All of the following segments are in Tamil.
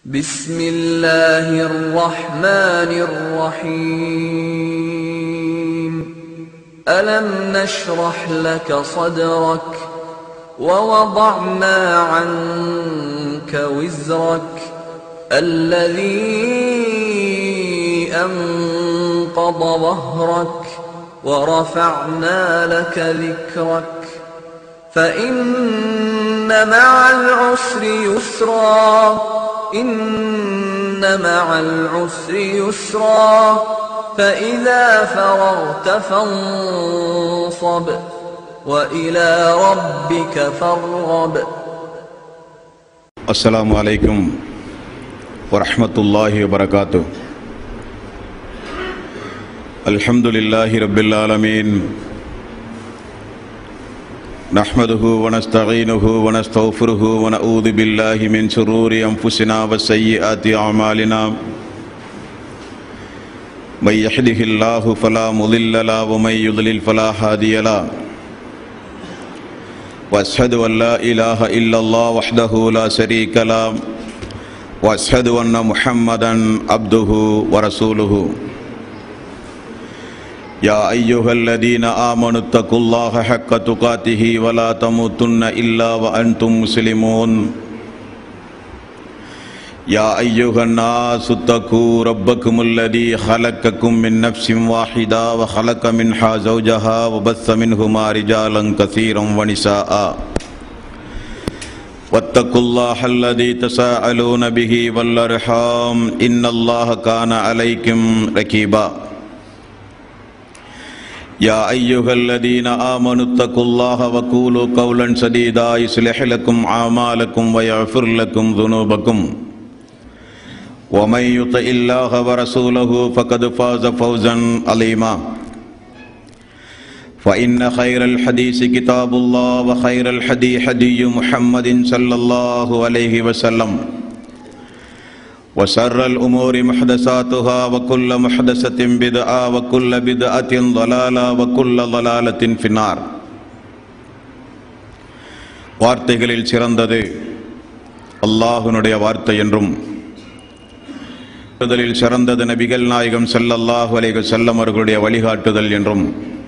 بسم الله الرحمن الرحيم ألم نشرح لك صدرك ووضعنا عنك وزرك الذي أنقض ظهرك ورفعنا لك ذكرك فإن مع العسر يسرا إن مع العسر يسرا فإذا فرغت فانصب وإلى ربك فارغب السلام عليكم ورحمة الله وبركاته الحمد لله رب العالمين نحمده ونستعينه ونستغفره ونعوذ بالله من شرور أنفسنا وسيئات أعمالنا من يهده الله فلا مضل له ومن يضلل فلا هادي له واشهد ان لا اله الا الله وحده لا شريك له واشهد ان محمدا عبده ورسوله يا ايها الذين امنوا اتقوا الله حق تقاته ولا تموتن الا وانتم مسلمون يا ايها الناس اتقوا ربكم الذي خلقكم من نفس واحده وخلق منها زوجها وبث منهما رجالا كثيرا ونساء واتقوا الله الذي تساءلون به والارحام ان الله كان عليكم رقيبا يا ايها الذين امنوا اتقوا الله وقولوا قولا سديدا يصلح لكم اعمالكم ويغفر لكم ذنوبكم ومن يطع الله ورسوله فقد فاز فوزا عظيما فإن خير الحديث كتاب الله وخير الحدي حدي محمد صلى الله عليه وسلم وشر الأمور محدثاتها وكل محدثة بدعة وكل بدعة ضلالة وكل ضلالة في النار வார்த்தைகளில் சிறந்தது அல்லாஹுனுடைய வார்த்தை என்றும் வழிகாட்டுதலில் சிறந்தது நபிகள் நாயகம் ஸல்லல்லாஹு அலைஹி வஸல்லம் அவர்களுடைய வழிகாட்டுதல் என்றும்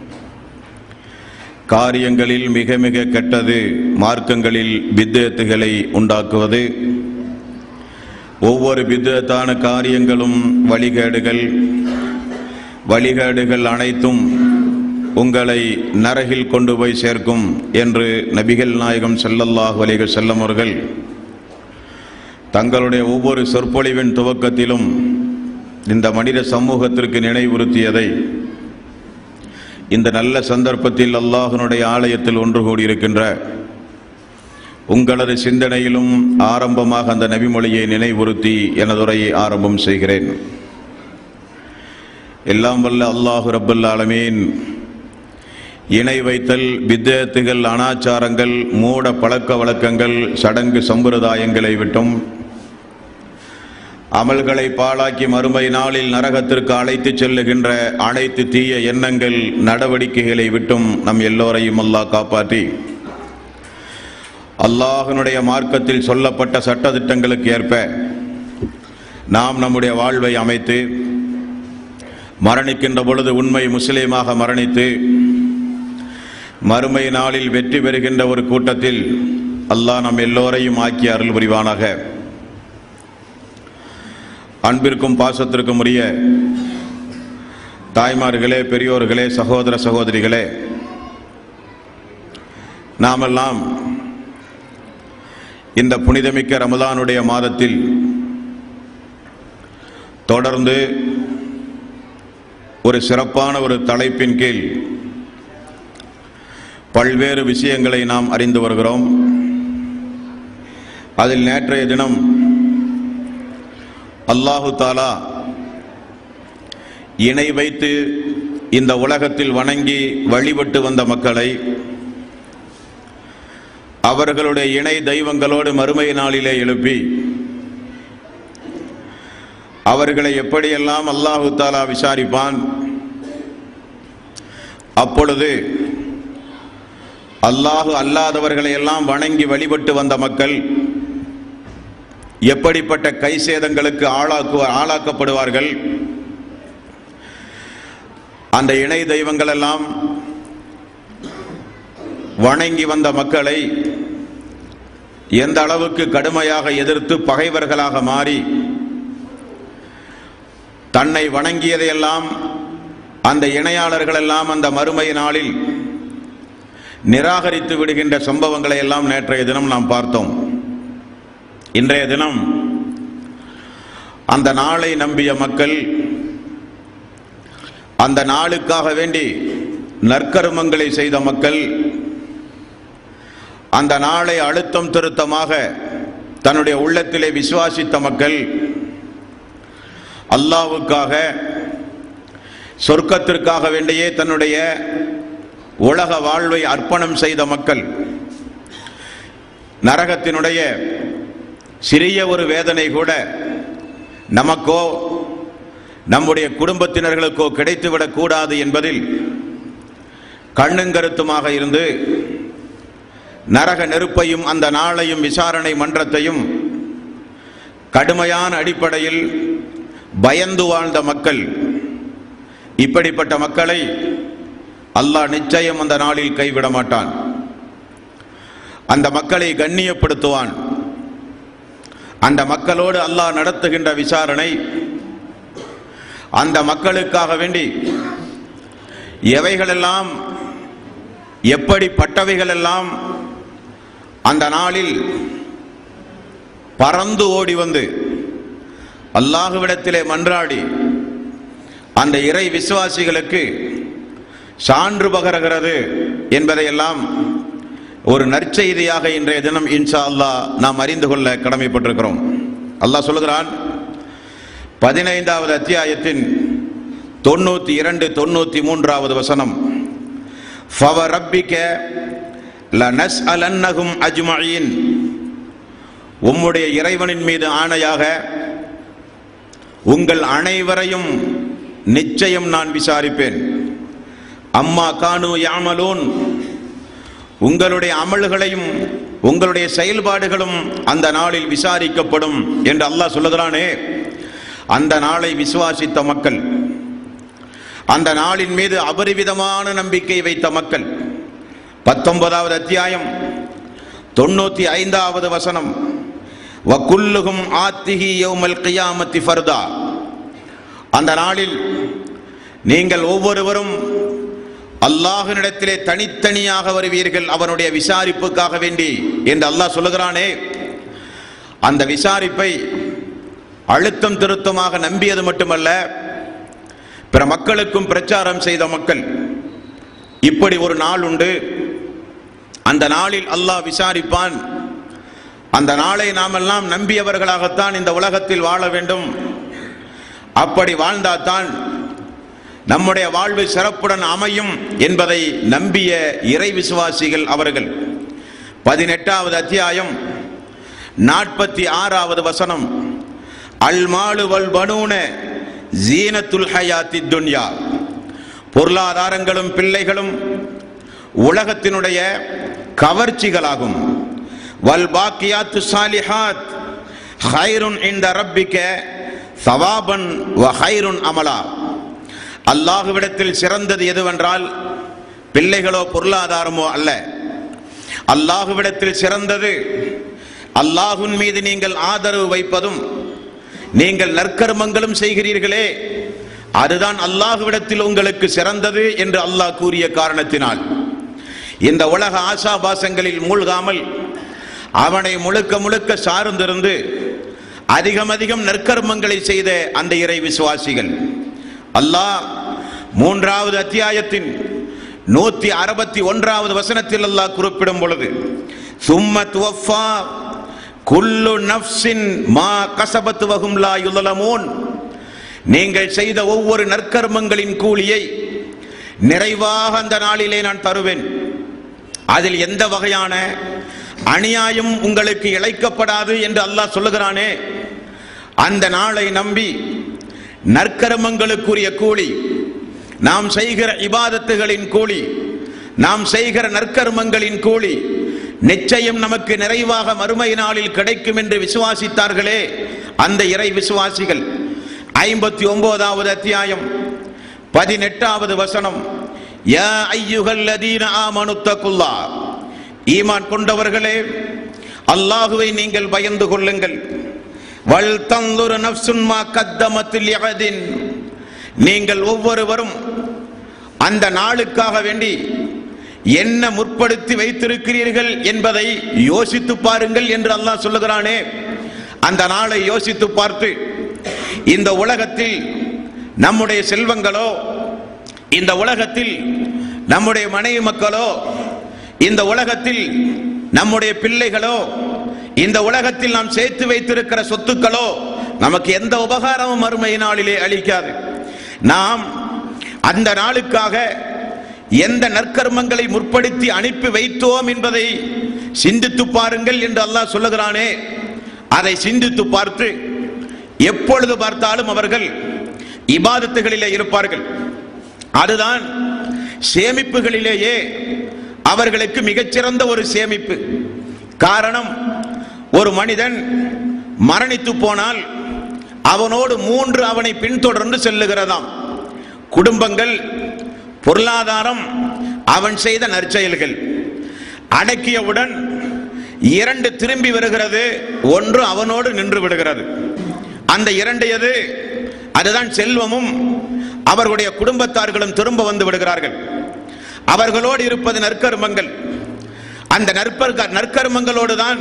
காரியங்களில் மிக மிக கெட்டது மார்க்கங்களில் பித்தத்துகளை உண்டாக்குவது ஒவ்வொரு பித்தத்தான காரியங்களும் வழிகேடுகள் வழிகேடுகள் அனைத்தும் உங்களை நரகில் கொண்டு போய் சேர்க்கும் என்று நபிகள் நாயகம் ஸல்லல்லாஹு அலைஹி வஸல்லம் அவர்கள் தங்களுடைய ஒவ்வொரு சொற்பொழிவின் துவக்கத்திலும் இந்த மனித சமூகத்திற்கு நினைவுறுத்தியதை இந்த நல்ல சந்தர்ப்பத்தில் அல்லாஹனுடைய ஆலயத்தில் ஒன்று கூடியிருக்கின்ற உங்களது சிந்தனையிலும் ஆரம்பமாக அந்த நபிமொழியை நினைவுறுத்தி எனதுரையை ஆரம்பம் செய்கிறேன் எல்லாம் வல்ல அல்லாஹு ரப்புல் ஆலமீன் இணை வைத்தல் வித்தத்துகள் அனாச்சாரங்கள் மூட பழக்க வழக்கங்கள் சடங்கு சம்பிரதாயங்களை விட்டும் அமல்களை பாழாக்கி மறுமை நாளில் நரகத்திற்கு அழைத்து செல்லுகின்ற அனைத்து தீய எண்ணங்கள் நடவடிக்கைகளை விட்டும் நம் எல்லோரையும் அல்லாஹ் காப்பாற்றி அல்லாஹனுடைய மார்க்கத்தில் சொல்லப்பட்ட சட்டத்திட்டங்களுக்கு ஏற்ப நாம் நம்முடைய வாழ்வை அமைத்து மரணிக்கின்ற பொழுது உண்மை முஸ்லீமாக மரணித்து மறுமை நாளில் வெற்றி பெறுகின்ற ஒரு கூட்டத்தில் அல்லாஹ் நம் எல்லோரையும் ஆக்கி அருள் புரிவானாக அன்பிற்கும் பாசத்திற்கும் உரிய தாய்மார்களே பெரியோர்களே சகோதர சகோதரிகளே நாமெல்லாம் இந்த புனிதமிக்க ரமதானுடைய மாதத்தில் தொடர்ந்து ஒரு சிறப்பான ஒரு தலைப்பின் கீழ் பல்வேறு விஷயங்களை நாம் அறிந்து வருகிறோம் அதில் நேற்றைய தினம் அல்லாஹு தாலா இணை வைத்து இந்த உலகத்தில் வணங்கி வழிபட்டு வந்த மக்களை அவர்களுடைய இணை தெய்வங்களோடு மறுமை நாளிலே எழுப்பி அவர்களை எப்படியெல்லாம் அல்லாஹு தாலா விசாரிப்பான் அப்பொழுது அல்லாஹு அல்லாதவர்களை எல்லாம் வணங்கி வழிபட்டு வந்த மக்கள் எப்படிப்பட்ட கை சேதங்களுக்கு ஆளாக்கு ஆளாக்கப்படுவார்கள் அந்த இணை தெய்வங்கள் எல்லாம் வணங்கி வந்த மக்களை எந்த அளவுக்கு கடுமையாக எதிர்த்து பகைவர்களாக மாறி தன்னை வணங்கியதையெல்லாம் அந்த இணையாளர்கள் எல்லாம் அந்த மறுமை நாளில் நிராகரித்து விடுகின்ற சம்பவங்களை எல்லாம் நேற்றைய தினம் நாம் பார்த்தோம் இன்றைய தினம் அந்த நாளை நம்பிய மக்கள் அந்த நாளுக்காக வேண்டி நற்கருமங்களை செய்த மக்கள் அந்த நாளை அழுத்தம் திருத்தமாக தன்னுடைய உள்ளத்திலே விசுவாசித்த மக்கள் அல்லாவுக்காக சொர்க்கத்திற்காக வேண்டியே தன்னுடைய உலக வாழ்வை அர்ப்பணம் செய்த மக்கள் நரகத்தினுடைய சிறிய ஒரு வேதனை கூட நமக்கோ நம்முடைய குடும்பத்தினர்களுக்கோ கிடைத்துவிடக் கூடாது என்பதில் கண்ணுங்கருத்துமாக இருந்து நரக நெருப்பையும் அந்த நாளையும் விசாரணை மன்றத்தையும் கடுமையான அடிப்படையில் பயந்து வாழ்ந்த மக்கள் இப்படிப்பட்ட மக்களை அல்லாஹ் நிச்சயம் அந்த நாளில் கைவிட மாட்டான் அந்த மக்களை கண்ணியப்படுத்துவான் அந்த மக்களோடு அல்லாஹ் நடத்துகின்ற விசாரணை அந்த மக்களுக்காக வேண்டி எவைகளெல்லாம் எப்படிப்பட்டவைகளெல்லாம் அந்த நாளில் பறந்து ஓடி வந்து அல்லாஹுவிடத்திலே மன்றாடி அந்த இறை விசுவாசிகளுக்கு சான்று பகருகிறது என்பதையெல்லாம் ஒரு நற்செய்தியாக இன்றைய தினம் இன்ஷா அல்லாஹ் நாம் அறிந்து கொள்ள கடமைப்பட்டிருக்கிறோம் அல்லாஹ் சொல்லுகிறான் பதினைந்தாவது அத்தியாயத்தின் தொண்ணூத்தி இரண்டு தொண்ணூத்தி மூன்றாவது வசனம் ஃபவ ரப்பிக்க லனஸ் அலன்னகும் அஜ்மயின் உம்முடைய இறைவனின் மீது ஆணையாக உங்கள் அனைவரையும் நிச்சயம் நான் விசாரிப்பேன் அம்மா கானு யாமலூன் உங்களுடைய அமல்களையும் உங்களுடைய செயல்பாடுகளும் அந்த நாளில் விசாரிக்கப்படும் என்று அல்லாஹ் சொல்லுகிறானே அந்த நாளை விசுவாசித்த மக்கள் அந்த நாளின் மீது அபரிவிதமான நம்பிக்கை வைத்த மக்கள் பத்தொன்பதாவது அத்தியாயம் தொண்ணூத்தி ஐந்தாவது வசனம் வக்குல்லுகும் ஆத்திகி யௌமல் கியாமத்தி ஃபர்தா அந்த நாளில் நீங்கள் ஒவ்வொருவரும் அல்லாஹ்வினிடத்திலே தனித்தனியாக வருவீர்கள் அவனுடைய விசாரிப்புக்காக வேண்டி என்று அல்லாஹ் சொல்லுகிறானே அந்த விசாரிப்பை அழுத்தம் திருத்தமாக நம்பியது மட்டுமல்ல பிற மக்களுக்கும் பிரச்சாரம் செய்த மக்கள் இப்படி ஒரு நாள் உண்டு அந்த நாளில் அல்லாஹ் விசாரிப்பான் அந்த நாளை நாமெல்லாம் நம்பியவர்களாகத்தான் இந்த உலகத்தில் வாழ வேண்டும் அப்படி வாழ்ந்தால்தான் நம்முடைய வாழ்வு சிறப்புடன் அமையும் என்பதை நம்பிய இறை விசுவாசிகள் அவர்கள் பதினெட்டாவது அத்தியாயம் நாற்பத்தி ஆறாவது வசனம் அல் மாலு வல் பனூன ஜீனத்துல் ஹயாத்தி துன்யா பொருளாதாரங்களும் பிள்ளைகளும் உலகத்தினுடைய கவர்ச்சிகளாகும் வல் பாக்கியாத்து சாலிஹாத் ஹைருன் இந்த ரப்பிக்க சவாபன் வ ஹைருன் அமலா அல்லாஹுவிடத்தில் சிறந்தது எதுவென்றால் பிள்ளைகளோ பொருளாதாரமோ அல்ல அல்லாஹுவிடத்தில் சிறந்தது அல்லாஹுன் மீது நீங்கள் ஆதரவு வைப்பதும் நீங்கள் நற்கர்மங்களும் செய்கிறீர்களே அதுதான் அல்லாஹுவிடத்தில் உங்களுக்கு சிறந்தது என்று அல்லாஹ் கூறிய காரணத்தினால் இந்த உலக ஆசாபாசங்களில் மூழ்காமல் அவனை முழுக்க முழுக்க சார்ந்திருந்து அதிகம் அதிகம் நற்கர்மங்களை செய்த அந்த இறை விசுவாசிகள் அல்லாஹ் மூன்றாவது அத்தியாயத்தின் நூத்தி அறுபத்தி ஒன்றாவது வசனத்தில் அல்லாஹ் குறிப்பிடும் பொழுது சும்ம துவஃபா குல்லு நஃப்ஸின் மா கசபத்து வகும் லா யுலமூன் நீங்கள் செய்த ஒவ்வொரு நற்கர்மங்களின் கூலியை நிறைவாக அந்த நாளிலே நான் தருவேன் அதில் எந்த வகையான அநியாயம் உங்களுக்கு இழைக்கப்படாது என்று அல்லாஹ் சொல்லுகிறானே அந்த நாளை நம்பி நற்கர்மங்களுக்குரிய கூலி நாம் செய்கிற இபாதத்துகளின் கூலி நாம் செய்கிற நற்கர்மங்களின் கூலி நிச்சயம் நமக்கு நிறைவாக மறுமை நாளில் கிடைக்கும் என்று விசுவாசித்தார்களே அந்த இறை விசுவாசிகள் ஐம்பத்தி ஒன்பதாவது அத்தியாயம் பதினெட்டாவது வசனம் யா ஐயுகல்லதீன ஆமனுத்தகுல்லா ஈமான் கொண்டவர்களே அல்லாஹுவை நீங்கள் பயந்து கொள்ளுங்கள் வல் தந்துரு நஃப்சுன்மா கத்தமத்தில் யகதின் நீங்கள் ஒவ்வொருவரும் அந்த நாளுக்காக வேண்டி என்ன முற்படுத்தி வைத்திருக்கிறீர்கள் என்பதை யோசித்து பாருங்கள் என்று அல்லாஹ் சொல்லுகிறானே அந்த நாளை யோசித்து பார்த்து இந்த உலகத்தில் நம்முடைய செல்வங்களோ இந்த உலகத்தில் நம்முடைய மனைவி மக்களோ இந்த உலகத்தில் நம்முடைய பிள்ளைகளோ இந்த உலகத்தில் நாம் சேர்த்து வைத்திருக்கிற சொத்துக்களோ நமக்கு எந்த உபகாரமும் மறுமை நாளிலே அளிக்காது நாம் அந்த நாளுக்காக எந்த நற்கர்மங்களை முற்படுத்தி அனுப்பி வைத்தோம் என்பதை சிந்தித்து பாருங்கள் என்று அல்லாஹ் சொல்லுகிறானே அதை சிந்தித்து பார்த்து எப்பொழுது பார்த்தாலும் அவர்கள் இபாதத்துகளிலே இருப்பார்கள் அதுதான் சேமிப்புகளிலேயே அவர்களுக்கு மிகச்சிறந்த ஒரு சேமிப்பு காரணம் ஒரு மனிதன் மரணித்து போனால் அவனோடு மூன்று அவனை பின்தொடர்ந்து செல்லுகிறதாம் குடும்பங்கள் பொருளாதாரம் அவன் செய்த நற்செயல்கள் அடக்கியவுடன் இரண்டு திரும்பி வருகிறது ஒன்று அவனோடு நின்று விடுகிறது அந்த இரண்டு எது அதுதான் செல்வமும் அவர்களுடைய குடும்பத்தார்களும் திரும்ப வந்து விடுகிறார்கள் அவர்களோடு இருப்பது நற்கர்மங்கள் அந்த நற்பர் நற்கர்மங்களோடு தான்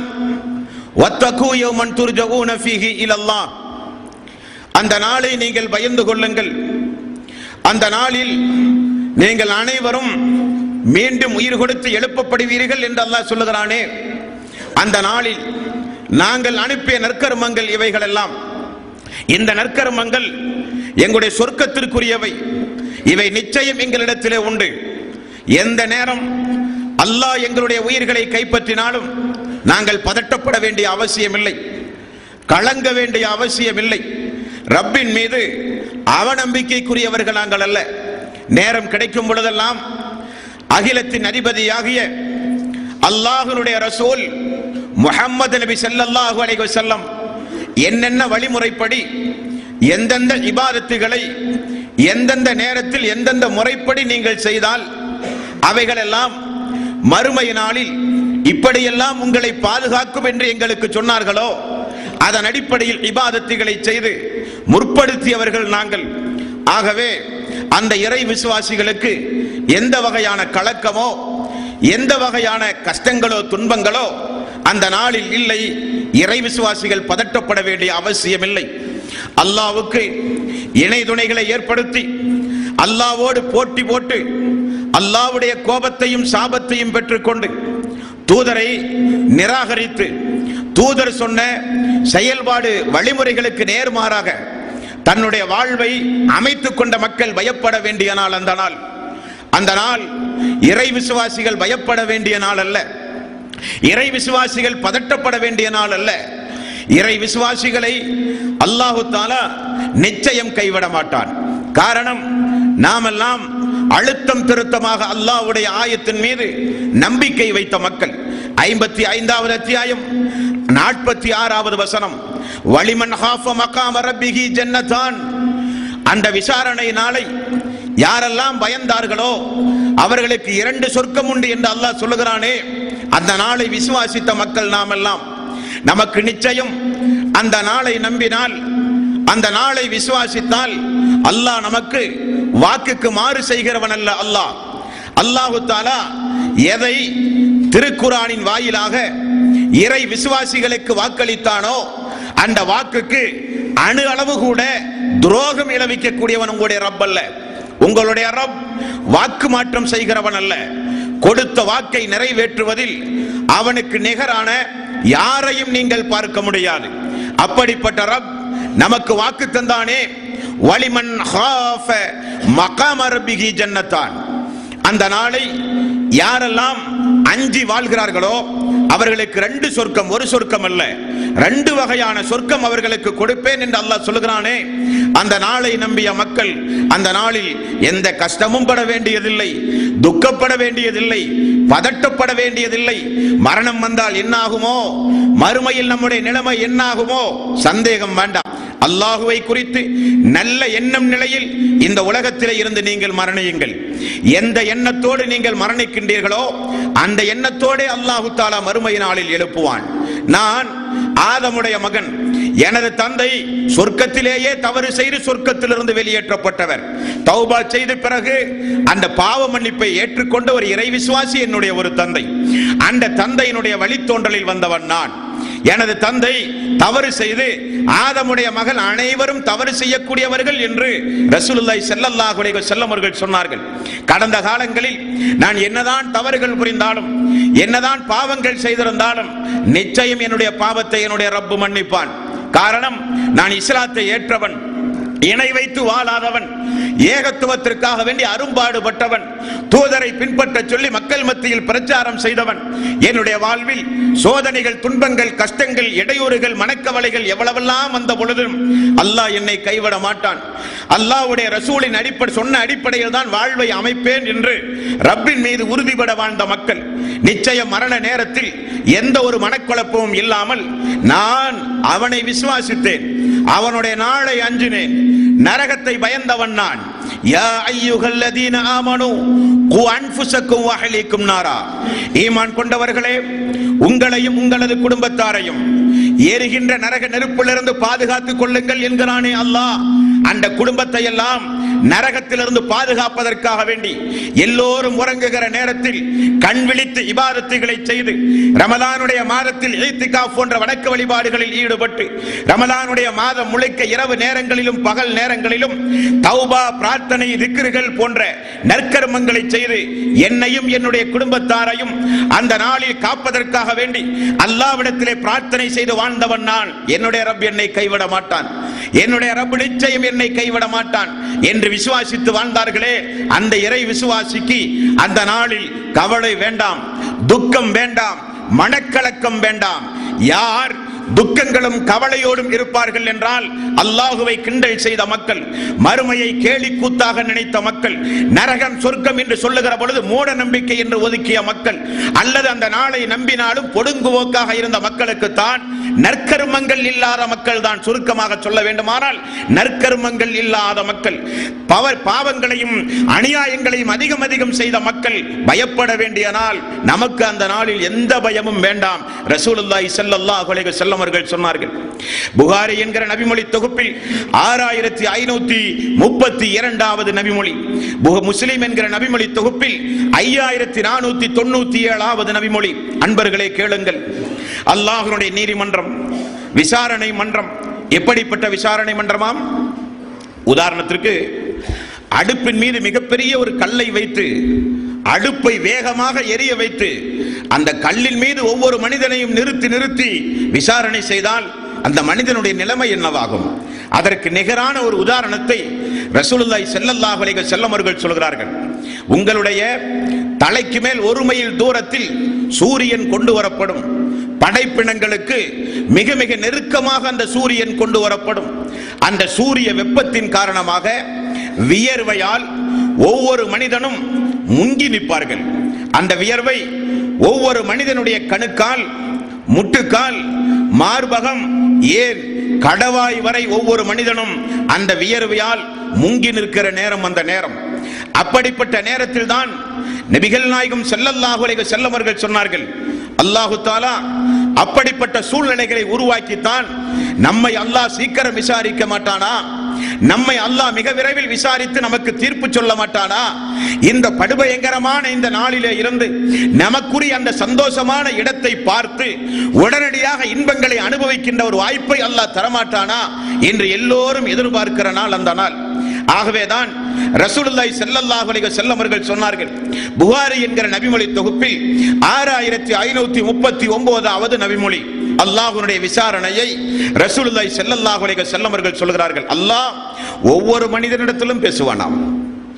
ஒத்தகு யௌமன் துர்ஜஊன ஃபீஹி இலல்லாஹ் அந்த நாளை நீங்கள் பயந்து கொள்ளுங்கள் அந்த நாளில் நீங்கள் அனைவரும் மீண்டும் உயிர் கொடுத்து எழுப்பப்படுவீர்கள் என்று அல்லாஹ் சொல்லுகிறானே அந்த நாளில் நாங்கள் அனுப்பிய நற்கர்மங்கள் இவைகள் எல்லாம் இந்த நற்கர்மங்கள் எங்களுடைய சொர்க்கத்திற்குரியவை இவை நிச்சயம் எங்களிடத்திலே உண்டு எந்த நேரம் அல்லாஹ் எங்களுடைய உயிர்களை கைப்பற்றினாலும் நாங்கள் பதட்டப்பட வேண்டிய அவசியமில்லை கலங்க வேண்டிய அவசியமில்லை ரப்பின் மீது அவநம்பிக்கைக்குரியவர்கள் நாங்கள் அல்ல நேரம் கிடைக்கும் பொழுதெல்லாம் அகிலத்தின் அதிபதியாகிய அல்லாஹ்வுடைய ரசூல் முஹம்மது நபி ஸல்லல்லாஹு அலைஹி வஸல்லம் என்னென்ன வழிமுறைப்படி எந்தெந்த இபாதத்துகளை எந்தெந்த நேரத்தில் எந்தெந்த முறைப்படி நீங்கள் செய்தால் அவைகளெல்லாம் மறுமை நாளில் இப்படியெல்லாம் உங்களை பாதுகாக்கும் என்று எங்களுக்கு சொன்னார்களோ அதன் அடிப்படையில் இபாதத்துகளை செய்து முற்படுத்தியவர்கள் நாங்கள் ஆகவே அந்த இறை விசுவாசிகளுக்கு எந்த வகையான கலக்கமோ எந்த வகையான கஷ்டங்களோ துன்பங்களோ அந்த நாளில் இல்லை இறை விசுவாசிகள் பதட்டப்பட வேண்டிய அவசியமில்லை அல்லாவுக்கு இணை துணைகளை ஏற்படுத்தி அல்லாவோடு போட்டி போட்டு அல்லாவுடைய கோபத்தையும் சாபத்தையும் பெற்றுக்கொண்டு தூதரை நிராகரித்து தூதர் சொன்ன செயல்பாடு வழிமுறைகளுக்கு நேர்மாறாக தன்னுடைய வாழ்வை அமைத்துக் கொண்ட மக்கள் பயப்பட வேண்டிய நாள் அந்த நாள் அந்த நாள் இறை விசுவாசிகள் பயப்பட வேண்டிய நாள் அல்ல இறை விசுவாசிகள் பதட்டப்பட வேண்டிய நாள் அல்ல இறை விசுவாசிகளை அல்லாஹு தாலா நிச்சயம் கைவிட மாட்டான் காரணம் நாமெல்லாம் அழுத்தம் திருத்தமாக அல்லாஹ்வுடைய ஆயத்தின் மீது நம்பிக்கை வைத்த மக்கள் ஐம்பத்தி ஐந்தாவது அத்தியாயம் நாற்பத்தி ஆறாவது வசனம் வலிமன் ஹாஃப மகாம ரப்பிஹி ஜன்னதான் அந்த விசாரணை நாளை யாரெல்லாம் பயந்தார்களோ அவர்களுக்கு இரண்டு சொர்க்கம் உண்டு என்று அல்லாஹ் சொல்லுகிறானே அந்த நாளை விசுவாசித்த மக்கள் நாம் எல்லாம் நமக்கு நிச்சயம் அந்த நாளை நம்பினால் அந்த நாளை விசுவாசித்தால் அல்லாஹ் நமக்கு வாக்குக்கு மாறு செய்கிறவன் அல்ல அல்லாஹ் அல்லாஹு தாலா எதை திருக்குரானின் வாயிலாக இறை விசுவாசிகளுக்கு வாக்களித்தானோ அந்த வாக்குக்கு அணு அளவு கூட துரோகம் இழவிக்கக்கூடியவன் உங்களுடைய ரப் அல்ல உங்களுடைய ரப் வாக்கு மாற்றம் செய்கிறவன் அல்ல கொடுத்த வாக்கை நிறைவேற்றுவதில் அவனுக்கு நிகரான யாரையும் நீங்கள் பார்க்க முடியாது அப்படிப்பட்ட ரப் நமக்கு வாக்கு தந்தானே வலிமன் ஹாஃப மகாம ரப்பிஹி ஜன்னத்தான் அந்த நாளை யாரெல்லாம் அஞ்சி வாழ்கிறார்களோ அவர்களுக்கு ரெண்டு சொர்க்கம் ஒரு சொர்க்கம் அல்ல ரெண்டு வகையான சொர்க்கம் அவர்களுக்கு கொடுப்பேன் என்று அல்லாஹ் சொல்கிறானே அந்த நாளை நம்பிய மக்கள் அந்த நாளில் எந்த கஷ்டமும் பட வேண்டியதில்லை துக்கப்பட வேண்டியதில்லை பதட்டப்பட வேண்டியதில்லை மரணம் வந்தால் என்னாகுமோ மறுமையில் நம்முடைய நிலைமை என்னாகுமோ சந்தேகம் வேண்டாம் அல்லாஹுவை குறித்து நல்ல எண்ணம் நிலையில் இந்த உலகத்திலே இருந்து நீங்கள் மரணியுங்கள் எந்த எண்ணத்தோடு நீங்கள் மரணிக்கின்றீர்களோ அந்த எண்ணத்தோடே அல்லாஹு தாலா மறுமை நாளில் எழுப்புவான் நான் ஆதமுடைய மகன் எனது தந்தை சொர்க்கத்திலேயே தவறு செய்து சொர்க்கத்திலிருந்து வெளியேற்றப்பட்டவர் தௌபா செய்த பிறகு அந்த பாவ மன்னிப்பை ஏற்றுக்கொண்ட ஒரு இறை விசுவாசி என்னுடைய ஒரு தந்தை அந்த தந்தையினுடைய வழித்தோன்றலில் வந்தவன் நான் எனது தந்தை தவறு செய்து ஆதமுடைய மகன் அனைவரும் தவறு செய்யக்கூடியவர்கள் என்று ரசூலுல்லாஹி ஸல்லல்லாஹு அலைஹி வஸல்லம் அவர்கள் சொன்னார்கள் கடந்த காலங்களில் நான் என்னதான் தவறுகள் புரிந்தாலும் என்னதான் பாவங்கள் செய்திருந்தாலும் நிச்சயம் என்னுடைய பாவத்தை என்னுடைய ரப்பு மன்னிப்பான் காரணம் நான் இஸ்லாத்தை ஏற்றவன் இணை வைத்து வாழாதவன் ஏகத்துவத்திற்காக வேண்டி அரும்பாடுபட்டவன் தூதரை பின்பற்ற சொல்லி மக்கள் மத்தியில் பிரச்சாரம் செய்தவன் என்னுடைய வாழ்வில் சோதனைகள் துன்பங்கள் கஷ்டங்கள் இடையூறுகள் மனக்கவலைகள் எவ்வளவெல்லாம் வந்த பொழுதும் அல்லாஹ் என்னை கைவிட மாட்டான் அல்லாஹ்வுடைய ரசூலின் அடிப்படை சொன்ன அடிப்படையில் தான் வாழ்வை அமைப்பேன் என்று ரப்பின் மீது உறுதிபட வாழ்ந்த மக்கள் நிச்சய மரண நேரத்தில் எந்த ஒரு மனக்குழப்பமும் இல்லாமல் நான் அவனை விசுவாசித்தேன் அவனுடைய நாளை அஞ்சினேன் நரகத்தை பயந்தவன் நான் யா ஐயுகல்லதீன ஆமனு கு அன்ஃபுசக்கும் வஹலிக்கும் நாரா ஈமான் கொண்டவர்களே உங்களையும் உங்களது குடும்பத்தாரையும் எரிகின்ற நரக நெருப்பிலிருந்து பாதுகாத்துக் கொள்ளுங்கள் என்கிறானே அல்லாஹ் அந்த குடும்பத்தை எல்லாம் நரகத்திலிருந்து பாதுகாப்பதற்காக வேண்டி எல்லோரும் உறங்குகிற நேரத்தில் கண் விழித்து இபாதத்துகளை செய்து ரமலானுடைய மாதத்தில் ஈத்திகாஃப் போன்ற வணக்க வழிபாடுகளில் ஈடுபட்டு ரமலானுடைய மாதம் முழுக்க இரவு நேரங்களிலும் பகல் நேரங்களிலும் தௌபா பிரார்த்தனை திக்ருகள் போன்ற நற்கர்மங்களை செய்து என்னையும் என்னுடைய குடும்பத்தாரையும் அந்த நாளில் காப்பதற்காக வேண்டி அல்லாவிடத்திலே பிரார்த்தனை செய்து வாழ்ந்தவன் நான் என்னுடைய ரப் என்னை கைவிட மாட்டான் என்னுடைய ரப் நிச்சயம் என்னை கைவிட மாட்டான் என்று விசுவாசித்து வாழ்ந்தார்களே அந்த இறை விசுவாசிக்கு அந்த நாளில் கவலை வேண்டாம் துக்கம் வேண்டாம் மனக்கலக்கம் வேண்டாம் யார் துக்கங்களும் கவலையோடும் இருப்பார்கள் என்றால் அல்லாஹுவை கிண்டல் செய்த மக்கள் மறுமையை கேலி கூத்தாக நினைத்த மக்கள் நரகம் சொர்க்கம் என்று சொல்லுகிற பொழுது மூட நம்பிக்கை என்று ஒதுக்கிய மக்கள் அல்லது அந்த நாளை நம்பினாலும் பொடுங்குவோக்காக இருந்த மக்களுக்கு தான் நற்கர்மங்கள் இல்லாத மக்கள் தான் சுருக்கமாக சொல்ல வேண்டுமானால் நற்கர்மங்கள் இல்லாத மக்கள் பவர் பாவங்களையும் அநியாயங்களையும் அதிகம் அதிகம் செய்த மக்கள் பயப்பட வேண்டிய நாள் நமக்கு அந்த நாளில் எந்த பயமும் வேண்டாம் ரசூலுல்லாஹி ஸல்லல்லாஹு அலைஹி வஸல்லம் அவர்கள் சொன்னார்கள் புகாரி என்கிற நபிமொழி தொகுப்பில் ஆறாயிரத்தி ஐநூத்தி முப்பத்தி இரண்டாவது நபிமொழி புக- முஸ்லிம் என்கிற நபிமொழி தொகுப்பில் ஐயாயிரத்தி நானூத்தி தொண்ணூத்தி ஏழாவது நபிமொழி அன்பர்களே கேளுங்கள் அல்லாஹ்வுடைய நீதிமன்றம் விசாரணை மன்றம் எப்படிப்பட்ட விசாரணை மன்றமாம் உதாரணத்திற்கு அடுப்பின் மீது மிகப்பெரிய ஒரு கல்லை வைத்து அடுப்பை வேகமாக எரிய வைத்து அந்த கல்லின் மீது ஒவ்வொரு மனிதனையும் நிறுத்தி நிறுத்தி விசாரணை செய்தால் அந்த மனிதனுடைய நிலைமை என்னவாகும் அதற்கு நிகரான ஒரு உதாரணத்தை ரசூலுல்லாஹி ஸல்லல்லாஹு அலைஹி வஸல்லம் அவர்கள் சொல்கிறார்கள் உங்களுடைய தலைக்கு மேல் ஒரு மைல் தூரத்தில் சூரியன் கொண்டு வரப்படும் படைப்பினங்களுக்கு மிக மிக நெருக்கமாக அந்த சூரியன் கொண்டு வரப்படும் அந்த சூரிய வெப்பத்தின் காரணமாக வியர்வையால் ஒவ்வொரு மனிதனும் முங்கி நிற்பார்கள் அந்த வியர்வை ஒவ்வொரு மனிதனுடைய கணுக்கால் முட்டுக்கால் மார்பகம் ஏன் கடவாய் வரை ஒவ்வொரு மனிதனும் அந்த வியர்வையால் முங்கி நிற்கிற நேரம் அந்த நேரம் அப்படிப்பட்ட நேரத்தில் தான் நபிகள் நாயகம் ஸல்லல்லாஹு அலைஹி வஸல்லம் அவர்கள் சொன்னார்கள் அல்லாஹு தாலா அப்படிப்பட்ட சூழ்நிலைகளை உருவாக்கித்தான் நம்மை அல்லாஹ் சீக்கிரம் விசாரிக்க மாட்டானா நம்மை அல்லாஹ் மிக விரைவில் விசாரித்து நமக்கு தீர்ப்பு சொல்ல மாட்டானா இந்த படுபயங்கரமான இந்த நாளிலே இருந்து நமக்குரிய அந்த சந்தோஷமான இடத்தை பார்த்து உடனடியாக இன்பங்களை அனுபவிக்கின்ற ஒரு வாய்ப்பை அல்லாஹ் தரமாட்டானா என்று எல்லோரும் எதிர்பார்க்கிற நாள் அந்த நாள் ஆகவேதான் ரசூலுல்லாஹி ஸல்லல்லாஹு அலைஹி வஸல்லம் அவர்கள் சொன்னார்கள் புகாரி என்கிற நபிமொழி தொகுப்பில் ஆறாயிரத்தி ஐநூத்தி முப்பத்தி ஒன்பதாவது நபிமொழி அல்லாஹ்வுடைய விசாரணையை ரசூலுல்லாஹி ஸல்லல்லாஹு அலைஹி வஸல்லம் அவர்கள் சொல்கிறார்கள் அல்லாஹ் ஒவ்வொரு மனிதனிடத்திலும் பேசுவானாம்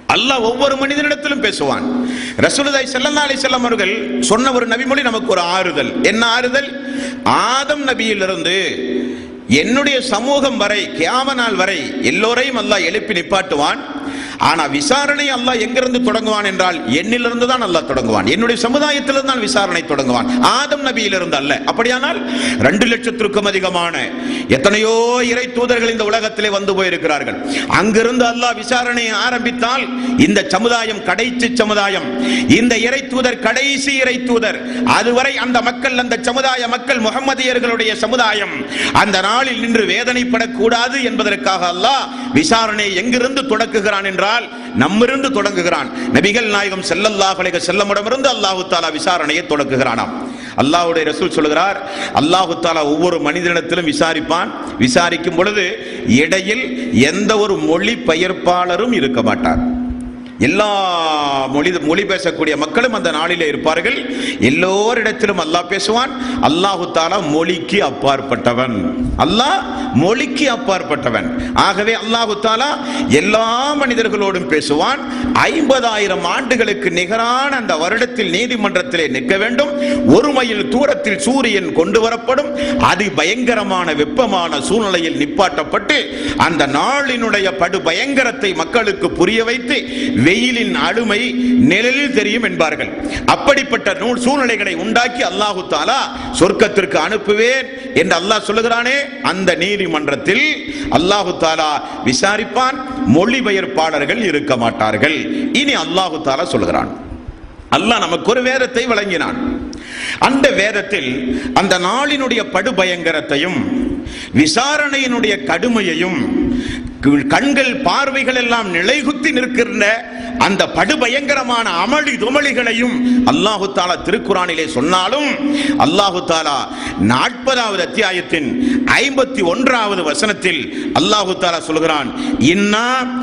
அல்லாஹ் ஒவ்வொரு மனிதனிடத்திலும் பேசுவான் ரசூலுல்லாஹி ஸல்லல்லாஹு அலைஹி வஸல்லம் அவர்கள் சொன்ன ஒரு நபிமொழி நமக்கு ஒரு ஆறுதல் என்ன ஆறுதல் ஆதம் நபியிலிருந்து என்னுடைய சமூகம் வரை கியாம நாள் வரை எல்லோரையும் அல்லாஹ் எழுப்பி நிப்பாட்டுவான் ஆனா விசாரணை அல்லாஹ் எங்கிருந்து தொடங்குவான் என்றால் என்னிலிருந்து தான் அல்லாஹ் தொடங்குவான் என்னுடைய சமுதாயத்திலிருந்து தான் விசாரணை தொடங்குவான் ஆதம் நபியிலிருந்து அல்ல அப்படியானால் ரெண்டு லட்சத்திற்கும் அதிகமான எத்தனையோ இறை தூதர்கள் இந்த உலகத்திலே வந்து போயிருக்கிறார்கள் அங்கிருந்து அல்லாஹ் விசாரணையை ஆரம்பித்தால் இந்த சமுதாயம் கடைசி சமுதாயம் இந்த இறை தூதர் கடைசி இறை தூதர் அதுவரை அந்த மக்கள் அந்த சமுதாய மக்கள் முகமதியர்களுடைய சமுதாயம் அந்த நாளில் நின்று வேதனைப்படக்கூடாது என்பதற்காக அல்லாஹ் விசாரணை எங்கிருந்து தொடக்குகிறான் என்றால் நம்மிருந்து தொடங்குகிறான் நபிகள் நாயகம் ஸல்லல்லாஹு அலைஹி செல்லமிடமிருந்து அல்லாஹு தாலா விசாரணையை தொடக்குகிறானாம் அல்லாஹ்வுடைய ரசூல் சொல்கிறார் அல்லாஹு தாலா ஒவ்வொரு மனிதனிடத்திலும் விசாரிப்பான் விசாரிக்கும் பொழுது இடையில் எந்த ஒரு மொழி பெயர்ப்பாளரும் இருக்க மாட்டார் எல்லா மொழி மொழி பேசக்கூடிய மக்களும் அந்த நாளிலே இருப்பார்கள் எல்லோரிடத்திலும் அல்லாஹ் பேசுவான் அல்லாஹு தாலா மொழிக்கு அப்பாற்பட்டவன் அல்லாஹ் மொழிக்கு அப்பாற்பட்டவன் ஆகவே அல்லாஹு தாலா எல்லா மனிதர்களோடும் பேசுவான் ஐம்பதாயிரம் ஆண்டுகளுக்கு நிகரான அந்த வருடத்தில் நீதிமன்றத்திலே நிற்க வேண்டும் ஒரு மைல் தூரத்தில் சூரியன் கொண்டு வரப்படும் அதி பயங்கரமான வெப்பமான சூழ்நிலையில் நிப்பாட்டப்பட்டு அந்த நாளினுடைய படு பயங்கரத்தை மக்களுக்கு புரிய வைத்து வெயிலின் அழுமை நிழலில் தெரியும் என்பார்கள் அப்படிப்பட்ட நூல் சூழ்நிலைகளை உண்டாக்கி அல்லாஹு தாலா சொர்க்கத்திற்கு அனுப்புவேன் என்று அல்லாஹ் சொல்லுகிறானே அந்த நீதிமன்றத்தில் அல்லாஹு தாலா விசாரிப்பான் மொழிபெயர்ப்பாளர்கள் இருக்க மாட்டார்கள் இனி அல்லாஹு தாலா சொல்லுகிறான் அல்லாஹ் நமக்கு ஒரு வேதத்தை வழங்கினான் அந்த வேதத்தில் அந்த நாளினுடைய படுபயங்கரத்தையும் விசாரணையினுடைய கடுமையையும் கண்கள் பார்வைகள் எல்லாம் நிலைகுத்தி நிற்கின்ற அந்த படுபயங்கரமான அமளி துமளிகளையும் அல்லாஹு தாலா திருக்குறானிலே சொன்னாலும் அல்லாஹு தாலா நாற்பதாவது அத்தியாயத்தின் ஐம்பத்தி ஒன்றாவது வசனத்தில் அல்லாஹு தாலா சொல்கிறான் இன்னா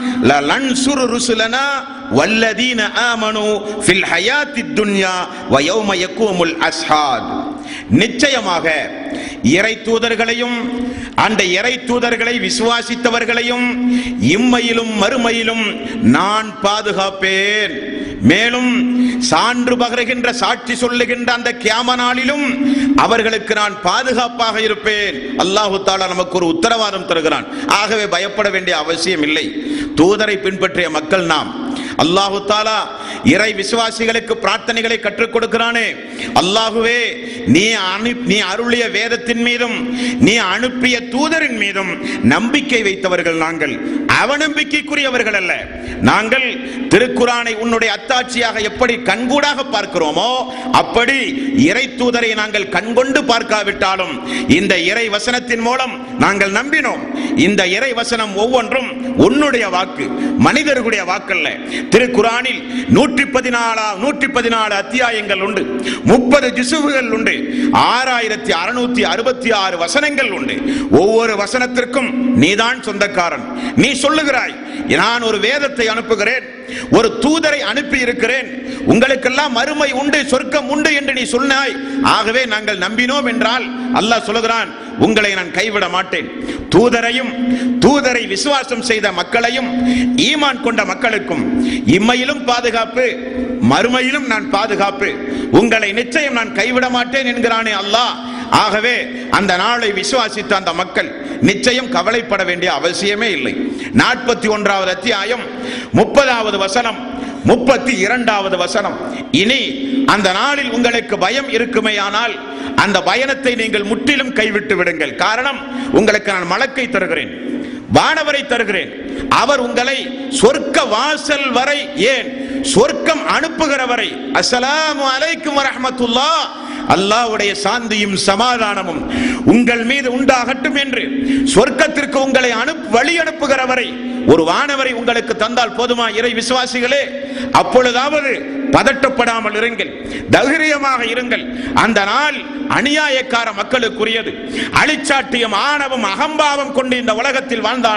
லன்சுரு ருசுலனா வல்லதீன ஆமனு ஃபில் ஹயாத்தித் துன்யா வ யௌம யக்கூமுல் அஸ்ஹாத் நிச்சயமாக இறை தூதர்களையும் அந்த இறை தூதர்களை விசுவாசித்தவர்களையும் இம்மையிலும் மறுமையிலும் நான் பாதுகாப்பேன் மேலும் சான்று பகருகின்ற சாட்சி சொல்லுகின்ற அந்த கியாம நாளிலும் அவர்களுக்கு நான் பாதுகாப்பாக இருப்பேன் அல்லாஹு தாலா நமக்கு ஒரு உத்தரவாதம் தருகிறான் ஆகவே பயப்பட வேண்டிய அவசியம் இல்லை தூதரை பின்பற்றிய மக்கள் நாம் அல்லாஹு தாலா இறை விசுவாசிகளுக்கு பிரார்த்தனைகளை கற்றுக் கொடுக்கிறானே அல்லாஹுவே நீ அனுப் நீ அருளிய வேதத்தின் மீதும் நீ அனுப்பிய தூதரின் மீதும் நம்பிக்கை வைத்தவர்கள் நாங்கள் அவநம்பிக்கைக்குரியவர்கள் அல்ல நாங்கள் திருக்குறானை உன்னுடைய அத்தாட்சியாக எப்படி கண்கூடாக பார்க்கிறோமோ அப்படி இறை தூதரை நாங்கள் கண்கொண்டு பார்க்காவிட்டாலும் இந்த இறை வசனத்தின் மூலம் நாங்கள் நம்பினோம் இந்த இறை வசனம் ஒவ்வொன்றும் உன்னுடைய வாக்கு மனிதர்களுடைய வாக்கல்ல திருக்குறானில் நூற்றி பதினாலா நூற்றி பதினாலு அத்தியாயங்கள் உண்டு முப்பது ஜிசுவுகள் உண்டு ஆறாயிரத்தி அறுநூத்தி அறுபத்தி ஆறு வசனங்கள் உண்டு ஒவ்வொரு வசனத்திற்கும் நீதான் சொந்தக்காரன் நீ சொல்லுகிறாய் நான் ஒரு வேதத்தை அனுப்புகிறேன் ஒரு தூதரை அனுப்பி இருக்கிறேன் உங்களுக்கெல்லாம் மறுமை உண்டு சொர்க்கம் உண்டு என்று நீ சொன்னாய் ஆகவே நாங்கள் நம்பினோம் என்றால் அல்லாஹ் சொல்லுகிறான் உங்களை நான் கைவிட மாட்டேன் தூதரையும் தூதரை விசுவாசம் செய்த மக்களையும் ஈமான் கொண்ட மக்களுக்கும் இம்மையிலும் பாதுகாப்பு மறுமையிலும் நான் பாதுகாப்பு உங்களை நிச்சயம் நான் கைவிட மாட்டேன் என்கிறானே அல்லாஹ் ஆகவே அந்த நாளை விசுவாசித்த அந்த மக்கள் நிச்சயம் கவலைப்பட வேண்டிய அவசியமே இல்லை நாற்பத்தி ஒன்றாவது அத்தியாயம் முப்பதாவது வசனம் முப்பத்தி இரண்டாவது வசனம் இனி அந்த நாளில் உங்களுக்கு பயம் இருக்குமேயானால் அந்த பயணத்தை நீங்கள் முற்றிலும் கைவிட்டு விடுங்கள் காரணம் உங்களுக்கு நான் மலக்கை தருகிறேன் வானவரை தருகிறேன் அவர் உங்களை சொர்க்க வாசல் வரை ஏன் சொர்க்கம் அனுப்புகிறவரை அஸ்ஸலாமு அலைக்கும் வரஹ்மத்துல்லா அல்லாஹ்வுடைய சாந்தியும் சமாதானமும் உங்கள் மீது உண்டாகட்டும் என்று சொர்க்கத்திற்கு உங்களை அனுப் வழி அனுப்புகிறவரை ஒரு வானவரை உங்களுக்கு தந்தால் போதுமா இறை விசுவாசிகளே அப்பொழுதாவது பதட்டப்படாமல் இருங்கள் தைரியமாக இருங்கள் அந்த நாள் அநியாயக்கார மக்களுக்குரியது அழிச்சாட்டியம் ஆணவம் அகம்பாவம் கொண்டு இந்த உலகத்தில் வாழ்ந்தானே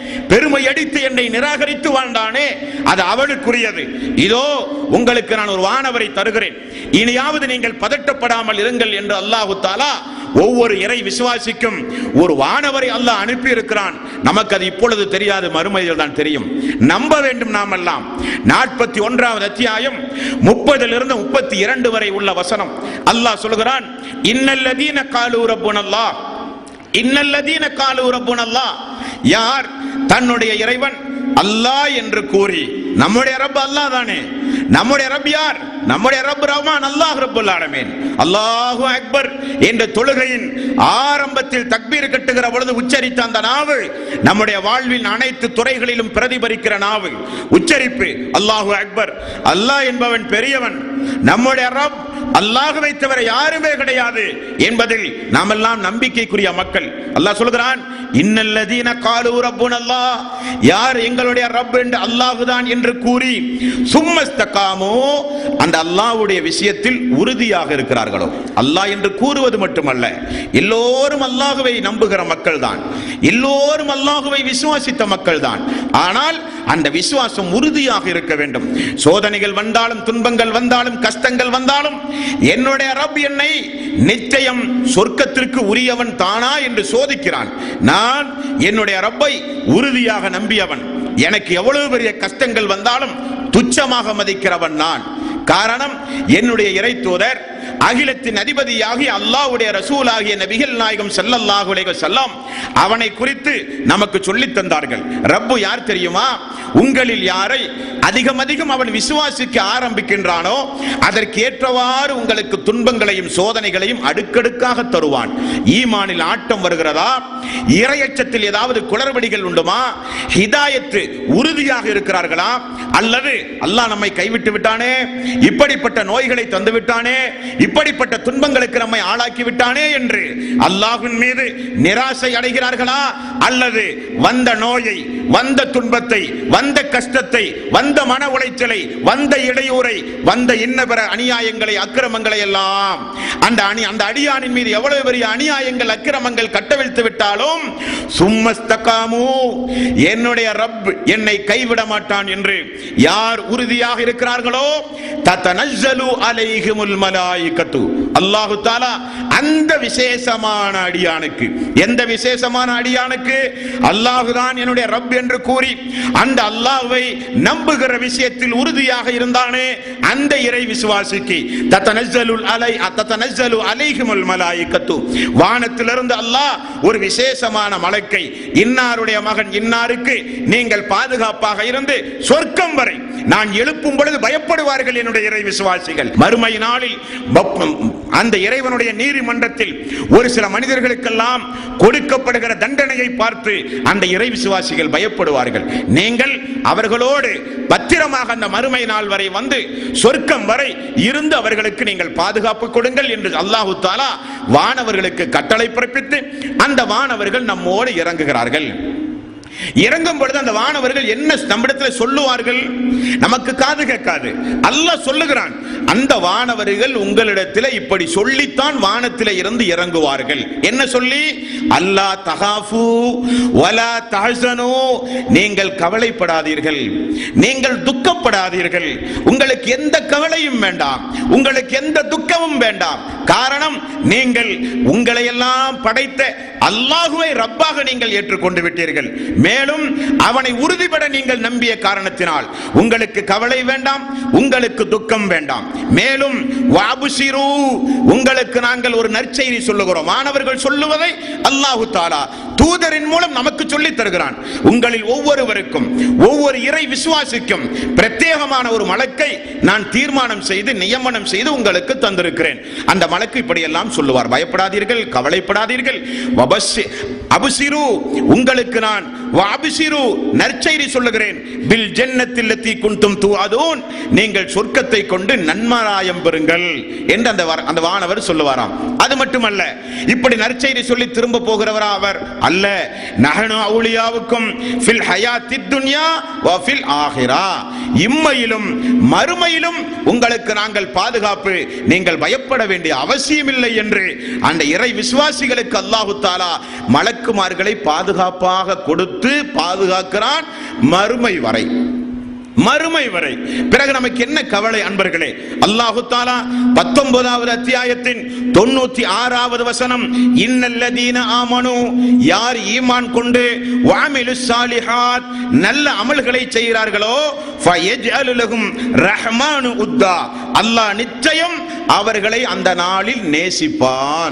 பெருமை அடித்து என்னை நிராகரித்து வாழ்ந்தானே அது அவனுக்குரியது இதோ உங்களுக்கு நான் ஒரு வானவரை தருகிறேன் இனியாவது நீங்கள் பதட்டப்படாமல் இருங்கள் என்று அல்லாஹு தாலா ஒவ்வொரு இறை விசுவாசிக்கும் ஒரு வானவரை அல்லாஹ் அனுப்பி இருக்கிறான் நமக்கு அது இப்பொழுது தெரியாது மறுமையில் தான் தெரியும் நம்ப வேண்டும் நாம் எல்லாம் நாற்பத்தி ஒன்றாவது அத்தியாயம் முப்பதிலிருந்து முப்பத்தி இரண்டு வரை உள்ள வசனம் அல்லாஹ் சொல்கிறான் இன்னல்லதீன காலு ரப்புனல்லாஹ் இன்னல்லதீன காலு ரப்புனல்லாஹ் யார் தன்னுடைய இறைவன் அல்லாஹ் என்று கூறி நம்முடைய ரப் அல்லாஹ் தானே நம்முடைய ரப் யார் நம்முடைய ரப் ரஹ்மான் அல்லாஹ் ரப்புல் ஆலமீன் அல்லாஹு அக்பர் என்ற தொழுகையின் ஆரம்பத்தில் தக்பீர் கட்டுகிற பொழுது உச்சரித்த அந்த நாவு நம்முடைய வாழ்வின் அனைத்து துறைகளிலும் பிரதிபலிக்கிற நாவு உச்சரிப்பு அல்லாஹு அக்பர் அல்லாஹ் என்பவன் பெரியவன் நம்முடைய ரப் அல்லாஹுவை தவிர யாருமே கிடையாது என்பதில் நாம் எல்லாம் நம்பிக்கைக்குரிய மக்கள் அல்லாஹ் சொல்கிறான் இன்னல்லதீன காலு ரப்புன் அல்லாஹ் யார் எங்களுடைய ரப் என்று அல்லாஹுதான் என்று கூறி சும்மஸ்தகாமோ அந்த அல்லாஹ்வுடைய விஷயத்தில் உறுதியாக இருக்கிறார்களோ அல்லாஹ் என்று கூறுவது மட்டுமல்ல எல்லோரும் அல்லாஹுவை நம்புகிற மக்கள் தான் எல்லோரும் அல்லாஹுவை விசுவாசித்த மக்கள் தான் ஆனால் அந்த விசுவாசம் உறுதியாக இருக்க வேண்டும் சோதனைகள் வந்தாலும் துன்பங்கள் வந்தாலும் கஷ்டங்கள் வந்தாலும் என்னுடைய ரப் என்னை நிச்சயம் சொர்க்கத்திற்கு உரியவன் தானா என்று சோதிக்கிறான் நான் என்னுடைய ரப்பை உறுதியாக நம்பியவன் எனக்கு எவ்வளவு பெரிய கஷ்டங்கள் வந்தாலும் துச்சமாக மதிக்கிறவன் நான் காரணம் என்னுடைய இறை தூதர் அகிலத்தின் அதிபதியாகிய அல்லாஹ்வுடைய ரசூலாகிய நபிகள் நாயகம் ஸல்லல்லாஹு அலைஹி வஸல்லம் அவனை குறித்து நமக்கு சொல்லித் தந்தார்கள் ரப்பு யார் தெரியுமா உங்களில் யாரை அதிகம் அதிகம் அவன் விசுவாசிக்க ஆரம்பிக்கின்றானோ அதற்கு ஏற்றவாறு உங்களுக்கு துன்பங்களையும் சோதனைகளையும் அடுக்கடுக்காக தருவான் ஈமானில் ஆட்டம் வருகிறதா இரையச்சத்தில் ஏதாவது குளறுபடிகள் உண்டுமா ஹிதாயத்து உறுதியாக இருக்கிறார்களா அல்லது அல்லாஹ் நம்மை கைவிட்டு விட்டானே இப்படிப்பட்ட நோய்களை தந்து விட்டானே இப்படிப்பட்ட துன்பங்களுக்கு நம்மை ஆளாக்கி விட்டானே என்று அல்லாஹ்வின் மீது நிராசை அடைகிறார்களா அல்லது வந்த நோயை வந்த துன்பத்தை வந்த கஷ்டத்தை வந்த மன உளைச்சலை வந்த இடையூறை வந்த இன்ன பிற அநியாயங்களை அக்கிரமங்களை எல்லாம் அந்த அணி அந்த அடியானின் மீது எவ்வளவு பெரிய அநியாயங்கள் அக்கிரமங்கள் கட்டவிழ்த்து விட்டாலும் சும்மஸ்தகாமு என்னுடைய ரப் என்னை கைவிட மாட்டான் என்று யார் உறுதியாக இருக்கிறார்களோ தத்தனஸ்ஸலு அலைஹிமுல் மலாயிகத்து அல்லாஹு தாலா அந்த விசேஷமான அடியானுக்கு எந்த விசேஷமான அடியானுக்கு அல்லாஹுதான் என்னுடைய ரப் என்று கூறி அந்த அல்லாஹ்வை நம்புகிற விஷயத்தில் உறுதியாக இருந்தானே அந்த இறை விசுவாசிக்கு தத்தனஸ்ஸலுல் அலை தத்தனஸ்ஸலு அலைஹிமுல் மலாயிகத்து வானத்திலிருந்து அல்லாஹ் ஒரு விசேஷமான மலக்கை இன்னாருடைய மகன் இன்னாருக்கு நீங்கள் பாதுகாப்பாக இருந்து சொர்க்கம் வரை நான் எழுப்பும் பொழுது பயப்படுவார்கள் என்னுடைய இறை விசுவாசிகள் மறுமை நாளில் பப்- அந்த இறைவனுடைய நீதிமன்றத்தில் ஒரு சில மனிதர்களுக்கெல்லாம் கொடுக்கப்படுகிற தண்டனையை பார்த்து அந்த இறை விசுவாசிகள் பயப்படுவார்கள் நீங்கள் அவர்களோடு பத்திரமாக அந்த மறுமை நாள் வரை வந்து சொர்க்கம் வரை இருந்து அவர்களுக்கு நீங்கள் பாதுகாப்பு கொடுங்கள் என்று அல்லாஹு தாலா வானவர்களுக்கு கட்டளை பிறப்பித்து அந்த வானவர்கள் நம்மோடு இறங்குகிறார்கள் இறங்கும் பொழுது அந்த வானவர்கள் என்ன நம்மிடத்தில் சொல்லுவார்கள் நமக்கு காது கேட்காது அல்லாஹ் சொல்லுகிறான் அந்த வானவர்கள் உங்களிடத்தில் இப்படி சொல்லித்தான் வானத்தில் இருந்து இறங்குவார்கள் என்ன சொல்லி அல்லாஹ் தகாஃபு வலா தஹசனு நீங்கள் கவலைப்படாதீர்கள் நீங்கள் துக்கப்படாதீர்கள் உங்களுக்கு எந்த கவலையும் வேண்டாம் உங்களுக்கு எந்த துக்கமும் வேண்டாம் காரணம் நீங்கள் உங்களை எல்லாம் படைத்த அல்லாஹுவை ரப்பாக நீங்கள் ஏற்றுக்கொண்டு விட்டீர்கள் மேலும் அவனை உறுதிபட நீங்கள் நம்பிய காரணத்தினால் உங்களுக்கு கவலை வேண்டாம் உங்களுக்கு துக்கம் வேண்டாம் மேலும் வாபுசிரு உங்களுக்கு நாங்கள் ஒரு நற்செய்தி சொல்லுகிறோம் மாணவர்கள் சொல்லுவதை அல்லாஹு தாலா தூதரின் மூலம் நமக்கு சொல்லித் தருகிறான் உங்களில் ஒவ்வொருவருக்கும் ஒவ்வொரு இறை விசுவாசிக்கும் பிரத்யேகமான ஒரு மலக்கை நான் தீர்மானம் செய்து நியமனம் செய்து உங்களுக்கு தந்திருக்கிறேன் அந்த மலக்கு இப்படியெல்லாம் சொல்லுவார் பயப்படாதீர்கள் கவலைப்படாதீர்கள் வபஸ்ஸி- அபுசிரு உங்களுக்கு நான் வாபிசிரு நற்செய்தி சொல்லுகிறேன் பில் ஜன்னத்தில் லத்தி குந்தும் தூஅதூன் நீங்கள் சொர்க்கத்தை கொண்டு நன்மாராயம் பெறுங்கள் என்று அந்த வர- அந்த வானவர் சொல்லுவாராம் அது மட்டுமல்ல இப்படி நற்செய்தி சொல்லி திரும்ப போகிறவரா அவர் அல்ல நஹனு அவுலியாவுக்கும் ஃபில் ஹயாத்தித் துன்யா வ ஃபில் ஆஹிரா இம்மையிலும் மறுமையிலும் உங்களுக்கு நாங்கள் பாதுகாப்பு நீங்கள் பயப்பட வேண்டிய அவசியமில்லை என்று அந்த இறை விசுவாசிகளுக்கு அல்லாஹு தாலா மலக்குமார்களை பாதுகாப்பாக கொடுத்து பாதுகாக்கிறான் மறுமை வரை மறுமை வரை பிறகு நமக்கு என்ன கவலை அன்பர்களே அல்லாஹு தாலா பத்தொன்பதாவது அத்தியாயத்தின் தொண்ணூத்தி ஆறாவது வசனம் இன்னல்லதீன ஆமனு யார் ஈமான் கொண்டு வாமிலு சாலிஹாத் நல்ல அமல்களை செய்கிறார்களோ ஃபயஜ்அலு லஹும் ரஹ்மானு உத்தா அல்லாஹ் நிச்சயம் அவர்களை அந்த நாளில் நேசிப்பான்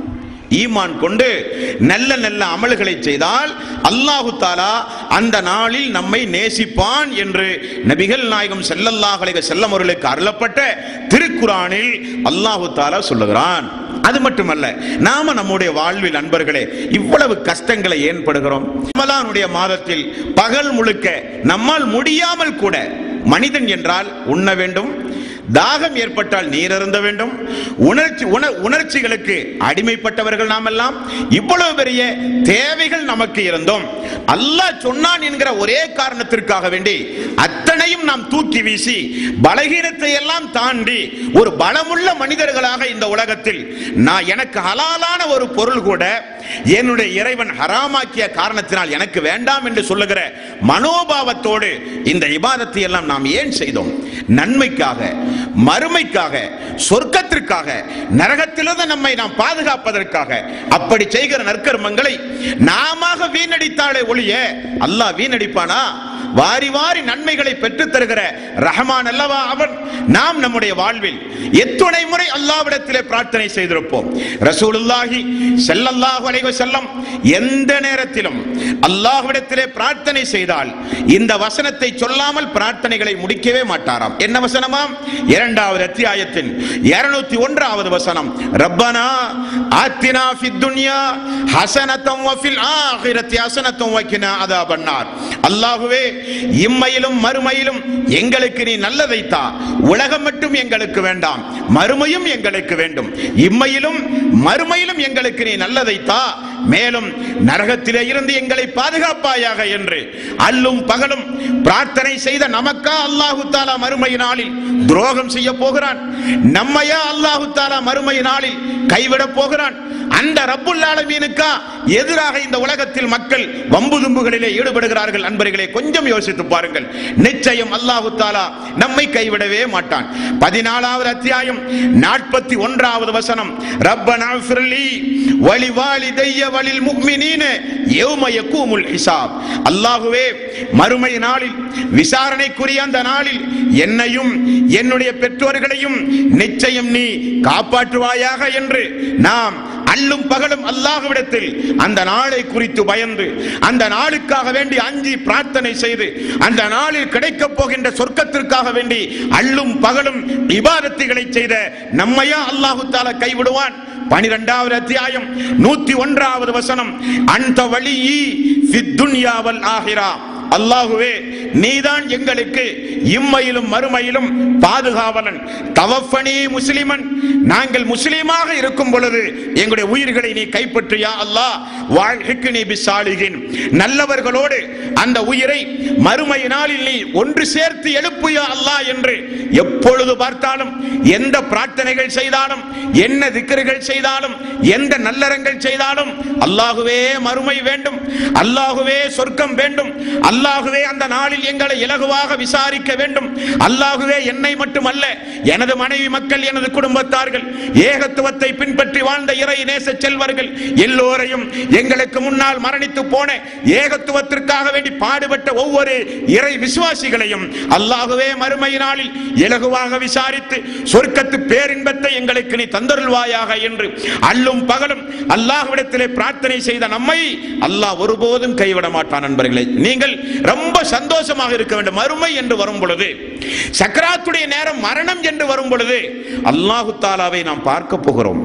ஈமான் கொண்டு நல்ல நல்ல அமல்களை செய்தால் அல்லாஹு தாலா அந்த நாளில் நம்மை நேசிப்பான் என்று நபிகள் நாயகம் ஸல்லல்லாஹு அலைஹி வஸல்லம் அவர்களுக்கு அருளப்பட்ட திருக்குறானில் அல்லாஹு தாலா சொல்லுகிறான் அது மட்டுமல்ல நாம நம்முடைய வாழ்வில் நண்பர்களே இவ்வளவு கஷ்டங்களை ஏன் படுகிறோம் ரமலானுடைய மாதத்தில் பகல் முழுக்க நம்மால் முடியாமல் கூட மனிதன் என்றால் உண்ண வேண்டும் தாகம் ஏற்பட்டால் நீர் அருந்த வேண்டும் உணர்ச்சி உண உணர்ச்சிகளுக்கு அடிமைப்பட்டவர்கள் நாம் எல்லாம் இவ்வளவு பெரிய தேவைகள் நமக்கு இருந்தோம் அல்லாஹ் சொன்னான் என்கிற ஒரே காரணத்திற்காக வேண்டி அத்தனையும் நாம் தூக்கி வீசி பலகீனத்தை எல்லாம் தாண்டி ஒரு பலமுள்ள மனிதர்களாக இந்த உலகத்தில் நான் எனக்கு ஹலாலான ஒரு பொருள் கூட என்னுடைய இறைவன் ஹராமாக்கிய காரணத்தினால் எனக்கு வேண்டாம் என்று சொல்லுகிற மனோபாவத்தோடு இந்த இபாதத்தை எல்லாம் நாம் ஏன் செய்தோம் நன்மைக்காக மறுமைக்காக சொர்க்கத்திற்காக நரகத்திலிருந்து நம்மை நாம் பாதுகாப்பதற்காக அப்படி செய்கிற நற்கர்மங்களை நாம வீணடித்தாலே ஒழிய அல்லாஹ் வீணடிப்பானா வாரி வாரி நன்மைகளை பெற்றுத் தருகிற ரஹமான் அல்லவா அவன் நாம் நம்முடைய வாழ்வில் எத்துணை முறை அல்லாவிடத்திலே பிரார்த்தனை செய்திருப்போம் ரசூலுல்லாஹி ஸல்லல்லாஹு அலைஹி வஸல்லம் எந்த நேரத்திலும் அல்லாஹ்விடத்திலே பிரார்த்தனை செய்தால் இந்த வசனத்தை சொல்லாமல் பிரார்த்தனைகளை முடிக்கவே மாட்டாராம் என்ன வசனமாம் இரண்டாவது அத்தியாயத்தின் 201 ஒன்றாவது வசனம் ரப்பனா ஆத்தினா ஃபித் துன்யா ஹஸனத்தம் வ ஃபில் ஆகிரத்தி ஹஸனத்தம் வக்கினா அதாபன்னார் அல்லாஹ்வே இம்மையிலும் மறுமையிலும் எங்களுக்கு நீ நல்லதை தா உலகம் மட்டும் எங்களுக்கு வேண்டாம் மறுமையும் எங்களுக்கு வேண்டும் இம்மையிலும் மறுமையிலும் எங்களுக்கு நீ நல்லதை தா மேலும் நரகத்திலே இருந்து எங்களை பாதுகாப்பாயாக என்று அல்லும் பகலும் பிரார்த்தனை செய்த நமக்கா அல்லாஹு தாலா மறுமை நாளில் துரோகம் செய்ய போகிறான் நம்மையா அல்லாஹு தாலா மறுமை நாளில் கைவிடப் போகிறான் அந்த ரப்புல் ஆலமீனுக்கா எதிராக இந்த உலகத்தில் மக்கள் வம்பு தும்புகளிலே ஈடுபடுகிறார்கள் அன்பர்களே கொஞ்சம் யோசித்து பாருங்கள் நிச்சயம் அல்லாஹு தாலா நம்மை கைவிடவே மாட்டான் பதினாலாவது அத்தியாயம் நாற்பத்தி ஒன்றாவது வசனம் ரப்பனா ஃபிர்லி வலி வாலிதைய வலில் முக்மினீன யௌம யகூமுல் ஹிசாப் அல்லாஹுவே மறுமை நாளில் விசாரணைக்குரிய அந்த நாளில் என்னையும் என்னுடைய பெற்றோர்களையும் நிச்சயம் நீ காப்பாற்றுவாயாக என்று நாம் அல்லும் பகலும் அல்லாஹ்விடத்தில் அந்த நாளை குறித்து பயந்து அந்த நாளுக்காக வேண்டி அஞ்சி பிரார்த்தனை செய்து அந்த நாளில் கிடைக்கப் போகின்ற சொர்க்கத்திற்காக வேண்டி அல்லும் பகலும் இபாதத்துகளை செய்த நம்மையா அல்லாஹு தாலா கைவிடுவான் பனிரெண்டாவது அத்தியாயம் நூத்தி ஒன்றாவது வசனம் அந்த வழியி துன்யாவல் ஆகிறா அல்லாஹுவே நீதான் எங்களுக்கு இம்மையிலும் மறுமையிலும் பாதுகாவலன் தவஃபனி முஸ்லிமன் நாங்கள் முஸ்லீமாக இருக்கும் பொழுது எங்களுடைய உயிர்களை நீ கைப்பற்றியா அல்லாஹ் வாழ்க்கைக்கு நீ பிசாலிகின் நல்லவர்களோடு அந்த உயிரை மறுமை நாளில் நீ ஒன்று சேர்த்து எழுப்புயா அல்லாஹ் என்று எப்பொழுது பார்த்தாலும் எந்த பிரார்த்தனைகள் செய்தாலும் என்ன திக்கர்கள் செய்தாலும் எந்த நல்லறங்கள் செய்தாலும் அல்லாஹுவே மறுமை வேண்டும் அல்லாஹுவே சொர்க்கம் வேண்டும் அல்லாஹுவே அந்த நாளில் எங்களை இலகுவாக விசாரிக்க வேண்டும் அல்லாஹுவே என்னை மட்டுமல்ல எனது மனைவி மக்கள் எனது குடும்பத்தார்கள் ஏகத்துவத்தை பின்பற்றி வாழ்ந்த இறை நேச செல்வர்கள் எல்லோரையும் எங்களுக்கு முன்னால் மரணித்து போன ஏகத்துவத்திற்காக வேண்டி பாடுபட்ட ஒவ்வொரு இறை விசுவாசிகளையும் அல்லாஹுவே மறுமை நாளில் இலகுவாக விசாரித்து சொர்க்கத்து பேரின்பத்தை எங்களுக்கு நீ தந்தருள்வாயாக என்று அல்லும் பகலும் அல்லாஹ்விடத்திலே பிரார்த்தனை செய்த நம்மை அல்லாஹ் ஒருபோதும் கைவிட மாட்டான் நண்பர்களே நீங்கள் ரொம்ப சந்தோஷமாக இருக்க வேண்டும் மறுமை என்று வரும் பொழுது சக்கராத்துடைய நேரம் மரணம் என்று வரும் பொழுது அல்லாஹு தாலாவை நாம் பார்க்க போகிறோம்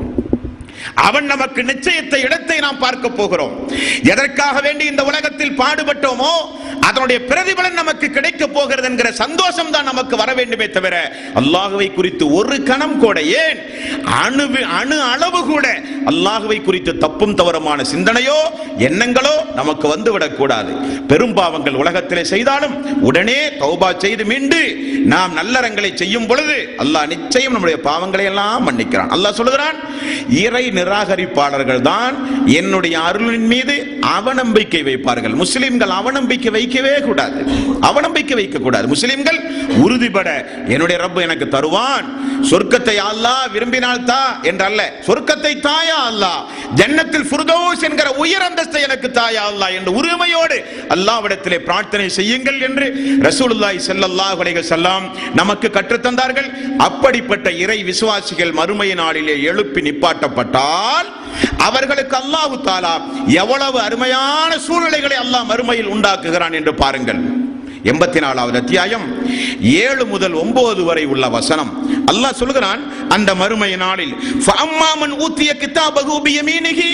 அவன் நமக்கு நிச்சயத்தை இடத்தை நாம் பார்க்க போகிறோம் எதற்காக வேண்டி இந்த உலகத்தில் பாடுபட்டோமோ அதனுடைய பிரதிபலன் நமக்கு கிடைக்க போகிறது என்கிற சந்தோஷம் தான் நமக்கு வர வேண்டுமே தவிர அல்லாஹுவை குறித்து ஒரு கணம் கூட ஏன் அணு அணு அளவு கூட அல்லாஹுவை குறித்து தப்பும் தவறுமான சிந்தனையோ எண்ணங்களோ நமக்கு வந்துவிடக் கூடாது பெரும்பாவங்கள் உலகத்திலே செய்தாலும் உடனே தௌபா செய்து மீண்டு நாம் நல்லறங்களை செய்யும் பொழுது அல்லாஹ் நிச்சயம் நம்முடைய பாவங்களை எல்லாம் மன்னிக்கிறான் அல்லாஹ் சொல்லுகிறான் இறை நிராகரிப்பாளர்கள் தான் என்னுடைய அருளின் மீது அவநம்பிக்கை வைப்பார்கள் முஸ்லிம்கள் அவநம்பிக்கை வைக்கவே கூடாது அவநம்பிக்கை வைக்க கூடாது முஸ்லிம்கள் உறுதிபட என்னுடைய ரப்பு எனக்கு தருவான் சொர்க்கத்தை அல்லாஹ் விரும்பினால் தா என்றல்ல சொர்க்கத்தை தாயா அல்லாஹ் ஜன்னத்தில் ஃபுர்தௌஸ் என்கிற உயர் அந்தஸ்தை எனக்கு தாயா அல்லாஹ் என்று உரிமையோடு அல்லாஹ்விடத்திலே பிரார்த்தனை செய்யுங்கள் என்று ரசூலுல்லாஹி ஸல்லல்லாஹு அலைஹி வஸல்லம் நமக்கு கற்றுத் தந்தார்கள் அப்படிப்பட்ட இறை விசுவாசிகள் மறுமை நாளிலே எழுப்பி நிப்பாட்டப்பட்டால் அவர்களுக்கு அல்லாஹு தாலா எவ்வளவு அருமையான சூழ்நிலைகளை அல்லாஹ் மறுமையில் உண்டாக்குகிறான் என்று பாருங்கள் எண்பத்தி நாலாவது அத்தியாயம் ஏழு முதல் ஒன்பது வரை உள்ள வசனம் அல்லாஹ் சொல்கிறான் அந்த மறுமை நாளில் ஃபஅம்மாமன் ஊத்திய கிதாபகு பியமீனிஹி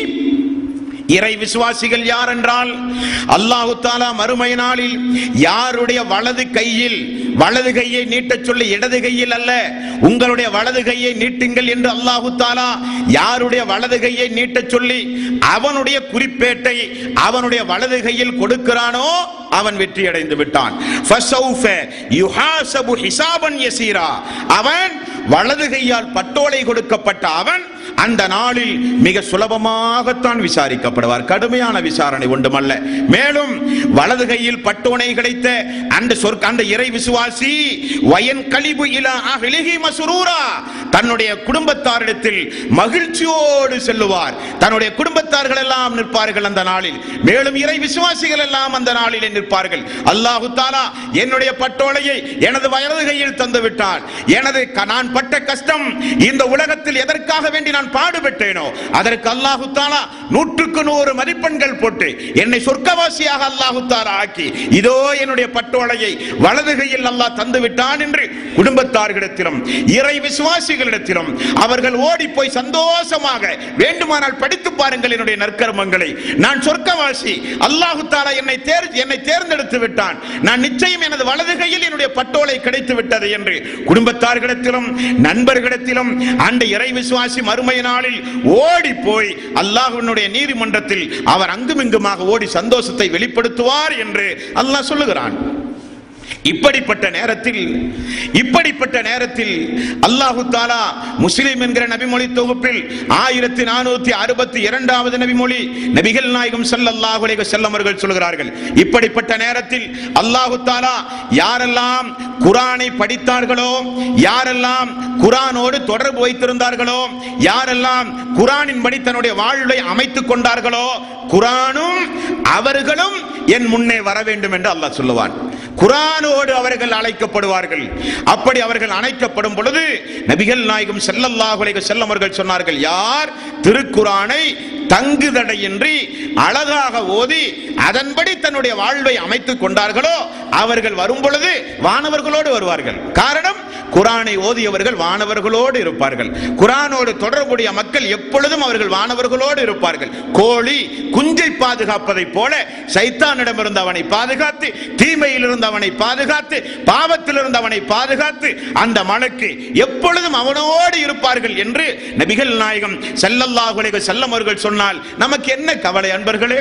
இறை விசுவாசிகள் யார் என்றால் அல்லாஹு தாலா மறுமை நாளில் யாருடைய வலது கையில் வலது கையை நீட்டச் சொல்லி இடது கையில் அல்ல உங்களுடைய வலது கையை நீட்டுங்கள் என்று அல்லாஹு தாலா யாருடைய வலது கையை நீட்டச் சொல்லி அவனுடைய குறிப்பேட்டை அவனுடைய வலது கையில் கொடுக்கிறானோ அவன் வெற்றி அடைந்து விட்டான் ஃபஸௌஃப யுஹாசபு ஹிசாபன் யசீரா அவன் வலது கையால் பட்டோலை கொடுக்கப்பட்ட அவன் அந்த நாளில் மிக சுலபமாகத்தான் விசாரிக்கப்படுவார் கடுமையான விசாரணை ஒன்றுமல்ல மேலும் வலது கையில் பட்டோனை கிடைத்த அந்த சொற்க அந்த இறை விசுவாசி வயன் கழிவு இலா அஹ்லிஹி மஸ்ரூரா தன்னுடைய குடும்பத்தாரிடத்தில் மகிழ்ச்சியோடு செல்லுவார் தன்னுடைய குடும்பத்தார்கள் எல்லாம் நிற்பார்கள் அந்த நாளில் மேலும் இறை விசுவாசிகள் எல்லாம் அந்த நாளிலே நிற்பார்கள் அல்லாஹு தாலா என்னுடைய பட்டோலையை எனது வலது கையில் தந்து விட்டான் எனது க- நான் பட்ட கஷ்டம் இந்த உலகத்தில் எதற்காக வேண்டி நான் பாடுபட்டேனோ அதற்கு அல்லாஹு தாலா நூற்றுக்கு நூறு மதிப்பெண்கள் போட்டு என்னை சொர்க்கவாசியாக அல்லாஹு தாலா ஆக்கி இதோ என்னுடைய பட்டோலையை வலது கையில் அல்லாஹ் தந்து விட்டான் என்று குடும்பத்தார்களிடத்திலும் இறை விசுவாசிகளிடத்திலும் அவர்கள் ஓடி போய் சந்தோஷமாக வேண்டுமானால் படித்து பாருங்கள் என்னுடைய நற்கர்மங்களை நான் சொர்க்கவாசி அல்லாஹு தாலா என்னை தேர் என்னை தேர்ந்தெடுத்து விட்டான் நான் நிச்சயம் எனது வலது கையில் என்னுடைய பட்டோலை கிடைத்து விட்டது என்று குடும்பத்தார்களிடத்திலும் நண்பர்களிடத்திலும் அந்த இறை விசுவாசி மறுமை நாளில் ஓடி போய் அல்லாஹ்வினுடைய நீதிமன்றத்தில் அவர் அங்குமிங்குமாக ஓடி சந்தோஷத்தை வெளிப்படுத்துவார் என்று அல்லாஹ் சொல்லுகிறான் இப்படிப்பட்ட நேரத்தில் இப்படிப்பட்ட நேரத்தில் அல்லாஹு தாலா முஸ்லிம் என்கிற நபிமொழி தொகுப்பில் ஆயிரத்தி நானூத்தி அறுபத்தி இரண்டாவது நபிமொழி நபிகள் நாயகம் ஸல்லல்லாஹு அலைஹி வஸல்லம் அவர்கள் சொல்கிறார்கள் இப்படிப்பட்ட நேரத்தில் அல்லாஹு தாலா யாரெல்லாம் குரானை படித்தார்களோ யாரெல்லாம் குரானோடு தொடர்பு வைத்திருந்தார்களோ யாரெல்லாம் குரானின்படி தன்னுடைய வாழ்வை அமைத்துக் கொண்டார்களோ குரானும் அவர்களும் என் முன்னே வர வேண்டும் என்று அல்லாஹ் சொல்லுவான் குரானோடு அவர்கள் அழைக்கப்படுவார்கள் அப்படி அவர்கள் அழைக்கப்படும் பொழுது நபிகள் நாயகம் ஸல்லல்லாஹு அலைஹி வஸல்லம் அவர்கள் சொன்னார்கள் யார் திருக்குரானை தங்குதடையின்றி அழகாக ஓதி அதன்படி தன்னுடைய வாழ்வை அமைத்துக் கொண்டார்களோ அவர்கள் வரும் பொழுது வானவர்களோடு வருவார்கள் காரணம் குரானை ஓதியவர்கள் வானவர்களோடு இருப்பார்கள் குரானோடு தொடர்புடைய மக்கள் எப்பொழுதும் அவர்கள் வானவர்களோடு இருப்பார்கள் கோழி குஞ்சை பாதுகாப்பதைப் போல சைத்தானிடமிருந்து அவனை பாதுகாத்து தீமையில் இருந்து அவனை பாதுகாத்து பாவத்தில் இருந்து அவனை பாதுகாத்து அந்த மனுக்கு எப்பொழுதும் அவனோடு இருப்பார்கள் என்று நபிகள் நாயகம் ஸல்லல்லாஹு அலைஹி வஸல்லம் அவர்கள் சொன்னால் நமக்கு என்ன கவலை அன்பர்களே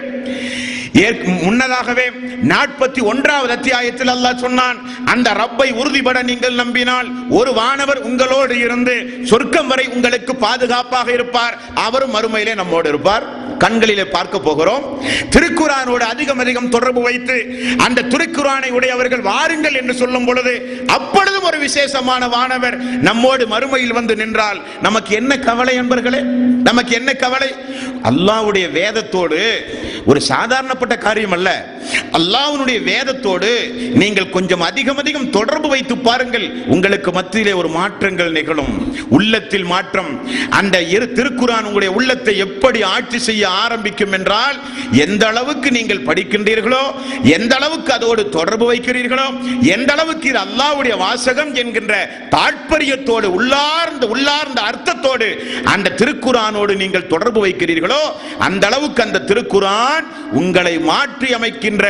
ஏற்க- முன்னதாகவே நாற்பத்தி ஒன்றாவது அத்தியாயத்தில் அல்லாஹ் சொன்னான் அந்த ரப்பை உறுதிபட நீங்கள் நம்பினால் ஒரு வானவர் உங்களோடு இருந்து சொர்க்கம் வரை உங்களுக்கு பாதுகாப்பாக இருப்பார் அவரும் மறுமையிலே நம்மோடு இருப்பார் கண்களிலே பார்க்க போகிறோம் திருக்குரானோடு அதிகம் அதிகம் தொடர்பு வைத்து அந்த திருக்குரானை உடையவர்கள் வாருங்கள் என்று சொல்லும் பொழுது அப்பொழுதும் ஒரு விசேஷமான வானவர் நம்மோடு மறுமையில் வந்து நின்றால் நமக்கு என்ன கவலை என்பர்களே நமக்கு என்ன கவலை அல்லாஹ்வுடைய வேதத்தோடு ஒரு சாதாரணப்பட்ட காரியம் அல்ல அல்லாஹ்வுடைய வேதத்தோடு நீங்கள் கொஞ்சம் அதிகம் அதிகம் தொடர்பு வைத்து பாருங்கள் உங்களுக்கு மத்தியிலே ஒரு மாற்றங்கள் நிகழும் உள்ளத்தில் மாற்றம் அந்த இரு திருக்குரான் உங்களுடைய உள்ளத்தை எப்படி ஆட்சி செய்ய ஆரம்பிக்கும் என்றால் எந்த அளவுக்கு நீங்கள் படிக்கின்றீர்களோ எந்த அளவுக்கு அதோடு தொடர்பு வைக்கிறீர்களோ எந்த அளவுக்கு இது அல்லாஹ்வுடைய வாசகம் என்கின்ற தாற்பயத்தோடு உள்ளார்ந்த உள்ளார்ந்த அர்த்தத்தோடு அந்த திருக்குரானோடு நீங்கள் தொடர்பு வைக்கிறீர்களோ அந்த அளவுக்கு அந்த திருக்குரான் உங்களை மாற்றி அமைக்கின்ற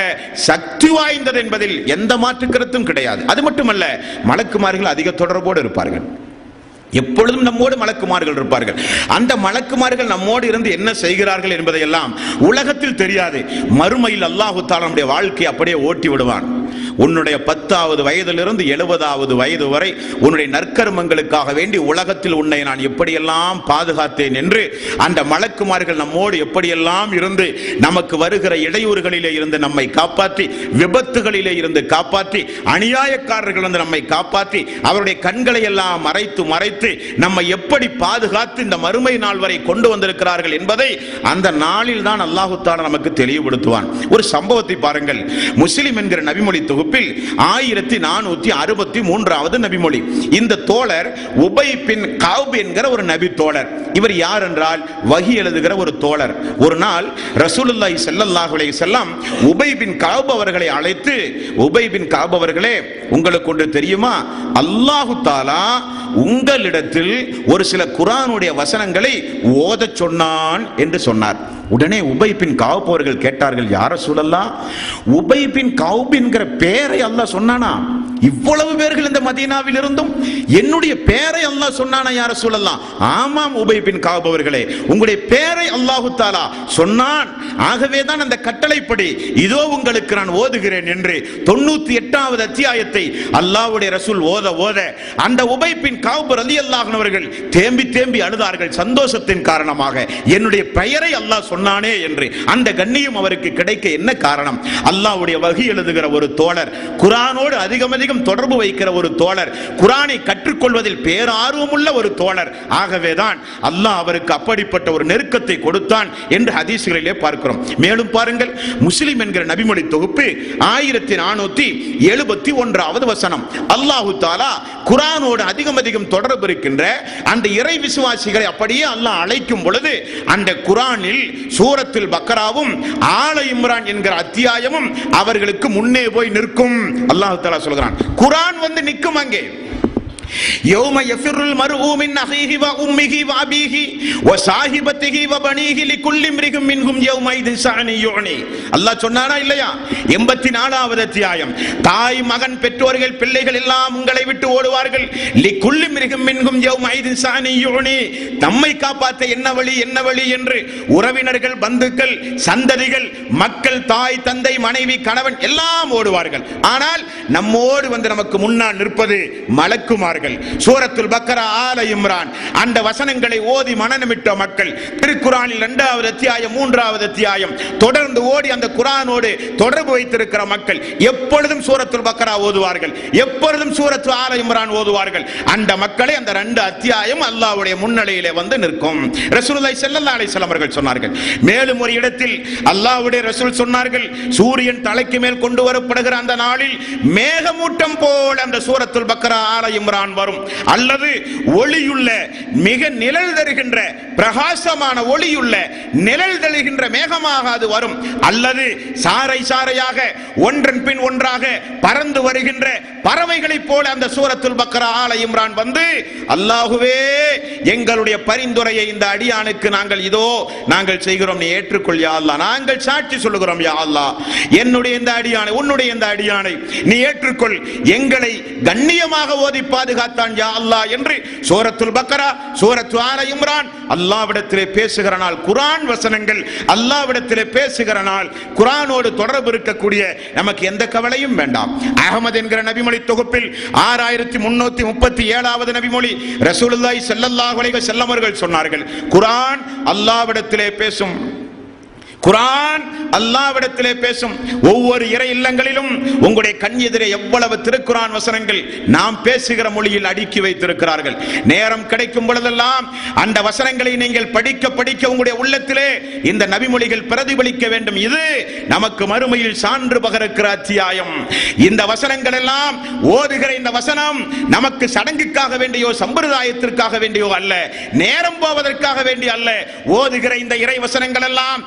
சக்தி வாய்ந்தது என்பதில் எந்த மாற்று கருத்தும் கிடையாது அது மட்டுமல்ல மலக்குமார்கள் அதிக தொடர்போடு இருப்பார்கள் எப்பொழுதும் நம்மோடு மலக்குமார்கள் இருப்பார்கள் அந்த மலக்குமார்கள் நம்மோடு இருந்து என்ன செய்கிறார்கள் என்பதையெல்லாம் உலகத்தில் தெரியாது மறுமையில் அல்லாஹு தாலா நம்முடைய வாழ்க்கையை அப்படியே ஓட்டி விடுவான் உன்னுடைய பத்தாவது வயதிலிருந்து எழுபதாவது வயது வரை உன்னுடைய நற்கர்மங்களுக்காக வேண்டி உலகத்தில் உன்னை நான் எப்படியெல்லாம் பாதுகாத்தேன் என்று அந்த மலக்குமார்கள் நம்மோடு எப்படியெல்லாம் இருந்து நமக்கு வருகிற இடையூறுகளிலே இருந்து நம்மை காப்பாற்றி விபத்துகளிலே இருந்து காப்பாற்றி அநியாயக்காரர்கள் நம்மை காப்பாற்றி அவருடைய கண்களை எல்லாம் மறைத்து மறைத்து நம்மை எப்படி பாதுகாத்து இந்த மறுமை நாள் வரை கொண்டு வந்திருக்கிறார்கள் என்பதை அந்த நாளில் தான் அல்லாஹு தாலா நமக்கு தெளிவுபடுத்துவான் ஒரு சம்பவத்தை பாருங்கள் முஸ்லிம் என்கிற நபிமொழி தொகுப்பில் ஆயிரத்தி நானூத்தி அறுபத்தி மூன்றாவது நபிமொழி இந்த தோழர் உபை பின் காப் என்கிற ஒரு நபி தோழர் இவர் யார் என்றால் வகி எழுதுகிற ஒரு தோழர் ஒரு நாள் ரசூலுல்லாஹி ஸல்லல்லாஹு அலைஹி வஸல்லம் உபை பின் காப் அவர்களை அழைத்து உபை பின் காப் அவர்களே உங்களுக்கு ஒன்று தெரியுமா அல்லாஹு தாலா உங்களிடத்தில் ஒரு சில குரானுடைய வசனங்களை ஓதச் சொன்னான் என்று சொன்னார் உடனே உபை பின் காவ் அவர்கள் கேட்டார்கள் யார சொல்லலாம் உபை பின் காவ் என்கிற பேரை அல்லாஹ் சொன்னானா இவ்வளவு பேர்கள் இந்த மதீனாவில் இருந்தும் என்னுடைய பேரை அல்லாஹ் சொன்னானா யார சொல்லலாம் ஆமாம் உபை பின் காவ் அவர்களே உங்களுடைய பேரை அல்லாஹு தாலா சொன்னான் ஆகவே தான் அந்த கட்டளைப்படி இதோ உங்களுக்கு நான் ஓதுகிறேன் என்று தொண்ணூத்தி எட்டாவது அத்தியாயத்தை அல்லாஹ்வுடைய ரசூல் ஓத ஓத அந்த உபைப்பின் காவுபர் அலி அல்லாஹ்னவர்கள் தேம்பி தேம்பி அழுதார்கள் சந்தோஷத்தின் காரணமாக என்னுடைய பெயரை அல்லாஹ் சொன்னானே என்று அந்த கண்ணியம் அவருக்கு கிடைக்க என்ன காரணம் அல்லாஹ்வுடைய வகி எழுதுகிற ஒரு தோழர் குரானோடு அதிகம் அதிகம் தொடர்பு வைக்கிற ஒரு தோழர் குரானை கற்றுக்கொள்வதில் பேரார்வமுள்ள ஒரு தோழர் ஆகவேதான் அல்லாஹ் அவருக்கு அப்படிப்பட்ட ஒரு நெருக்கத்தை கொடுத்தான் என்று ஹதீஸ்களிலே பார்க்கிறோம் மேலும் பாருங்கள் முஸ்லிம் என்கிற நபிமொழி தொகுப்பு ஆயிரத்தி நானூத்தி எழுபத்தி ஒன்றாவது வசனம் அல்லாஹு தாலா குரானோடு அதிகம் அதிகம் தொடர்பு இருக்கின்ற அந்த இறை விசுவாசிகளை அப்படியே அல்லாஹ் அழைக்கும் பொழுது அந்த குரானில் சூரத்தில் பக்கராவும் ஆல இம்ரான் என்கிற அத்தியாயமும் அவர்களுக்கு முன்னே போய் நிற்கும் அல்லாஹு தாலா சொல்கிறான் குரான் வந்து நிற்கும் அங்கே يوم يفر المرء من أخيه وأمه وأبيه وصاحبته وبنيه لكل امرئ منهم يومئذ شأن يغني அல்லாஹ் சொன்னானா இல்லையா எண்பத்தி நாலாவது அத்தியாயம் தாய் மகன் பெற்றோர்கள் பிள்ளைகள் எல்லாம் உங்களை விட்டு ஓடுவார்கள் லிக்குள்ளி மிருகம் மின்கும் யௌமைது சாணி யோனி தம்மை காப்பாற்ற என்ன வழி என்ன வழி என்று உறவினர்கள் பந்துக்கள் சந்ததிகள் மக்கள் தாய் தந்தை மனைவி கணவன் எல்லாம் ஓடுவார்கள் ஆனால் நம்மோடு வந்து நமக்கு முன்னால் நிற்பது மலக்குமார்கள் சூரத்துல் பக்கரா ஆல இம்ரான் அந்த வசனங்களை ஓதி மனநமிட்ட மக்கள் திருக்குறானில் இரண்டாவது அத்தியாயம் மூன்றாவது அத்தியாயம் தொடர்ந்து ஓடி அந்த குரானோடு தொடர்பு வைத்திருக்கிற மக்கள் எப்பொழுதும் சூரத்துல் பக்கரா ஓதுவார்கள் எப்பொழுதும் சூரத்து ஆல இம்ரான் ஓதுவார்கள் அந்த மக்களை அந்த ரெண்டு அத்தியாயம் அல்லாஹ்வுடைய முன்னிலையிலே வந்து நிற்கும் ரசூலுல்லாஹி ஸல்லல்லாஹு அலைஹி வஸல்லம் அவர்கள் சொன்னார்கள் மேலும் ஒரு இடத்தில் அல்லாஹ்வுடைய ரசூல் சொன்னார்கள் சூரியன் தலைக்கு மேல் கொண்டு வரப்படுகிற அந்த நாளில் மேகமூட்டம் போல அந்த சூரத்துல் பக்கரா ஆல இம்ரான் வரும் அல்லது ஒளியுள்ள மிக நிழல் தருகின்ற பிரகாசமான ஒளியுள்ள நிழல் தருகின்ற மேகமாக அது வரும் அல்லது சாறை சாறையாக ஒன்றன் பின் ஒன்றாக பறந்து வருகின்ற பறவைகளைப் போல அந்த சூரத்துல் பக்கரா ஆல இம்ரான் வந்து அல்லாஹுவே எங்களுடைய பரிந்துரையை இந்த அடியானுக்கு நாங்கள் இதோ நாங்கள் செய்கிறோம் நீ ஏற்றுக்கொள் யா அல்லாஹ் நாங்கள் சாட்சி சொல்லுகிறோம் யா அல்லாஹ் என்னுடைய இந்த அடியானை உன்னுடைய இந்த அடியானை நீ ஏற்றுக்கொள் எங்களை கண்ணியமாக ஓதி பாதுகாத்தான் யா அல்லாஹ் என்று சூரத்துல் பக்கரா சூரத்து ஆல இம்ரான் அல்லாவிடத்திலே பேசுகிற நாள் குரான் வசனங்கள் அல்லாவிடத்திலே பேசுகிற நாள் குரானோடு தொடர்பு இருக்கக்கூடிய நமக்கு எந்த கவலையும் வேண்டாம் அகமது என்கிற நபிமொழி தொகுப்பில் ஆறாயிரத்தி முன்னூத்தி முப்பத்தி ஏழாவது நபிமொழி ரசூலுல்லாஹி ஸல்லல்லாஹு அலைஹி வஸல்லம் அவர்கள் சொன்னார்கள் குரான் அல்லாவிடத்திலே பேசும் குரான் அல்லாவிடத்திலே பேசும் ஒவ்வொரு இறை இல்லங்களிலும் உங்களுடைய கண் எதிரே எவ்வளவு திருக்குரான் வசனங்கள் நாம் பேசுகிற மொழியில் அடுக்கி வைத்திருக்கிறார்கள் நேரம் கிடைக்கும் பொழுதெல்லாம் அந்த வசனங்களை நீங்கள் படிக்க படிக்க உங்களுடைய உள்ளத்திலே இந்த நபிமொழிகள் பிரதிபலிக்க வேண்டும் இது நமக்கு மறுமையில் சான்று பகருக்கிற அத்தியாயம் இந்த வசனங்கள் எல்லாம் ஓதுகிற இந்த வசனம் நமக்கு சடங்குக்காக வேண்டியோ சம்பிரதாயத்திற்காக வேண்டியோ அல்ல நேரம் போவதற்காக வேண்டிய அல்ல ஓதுகிற இந்த இறை வசனங்கள் எல்லாம் பறவை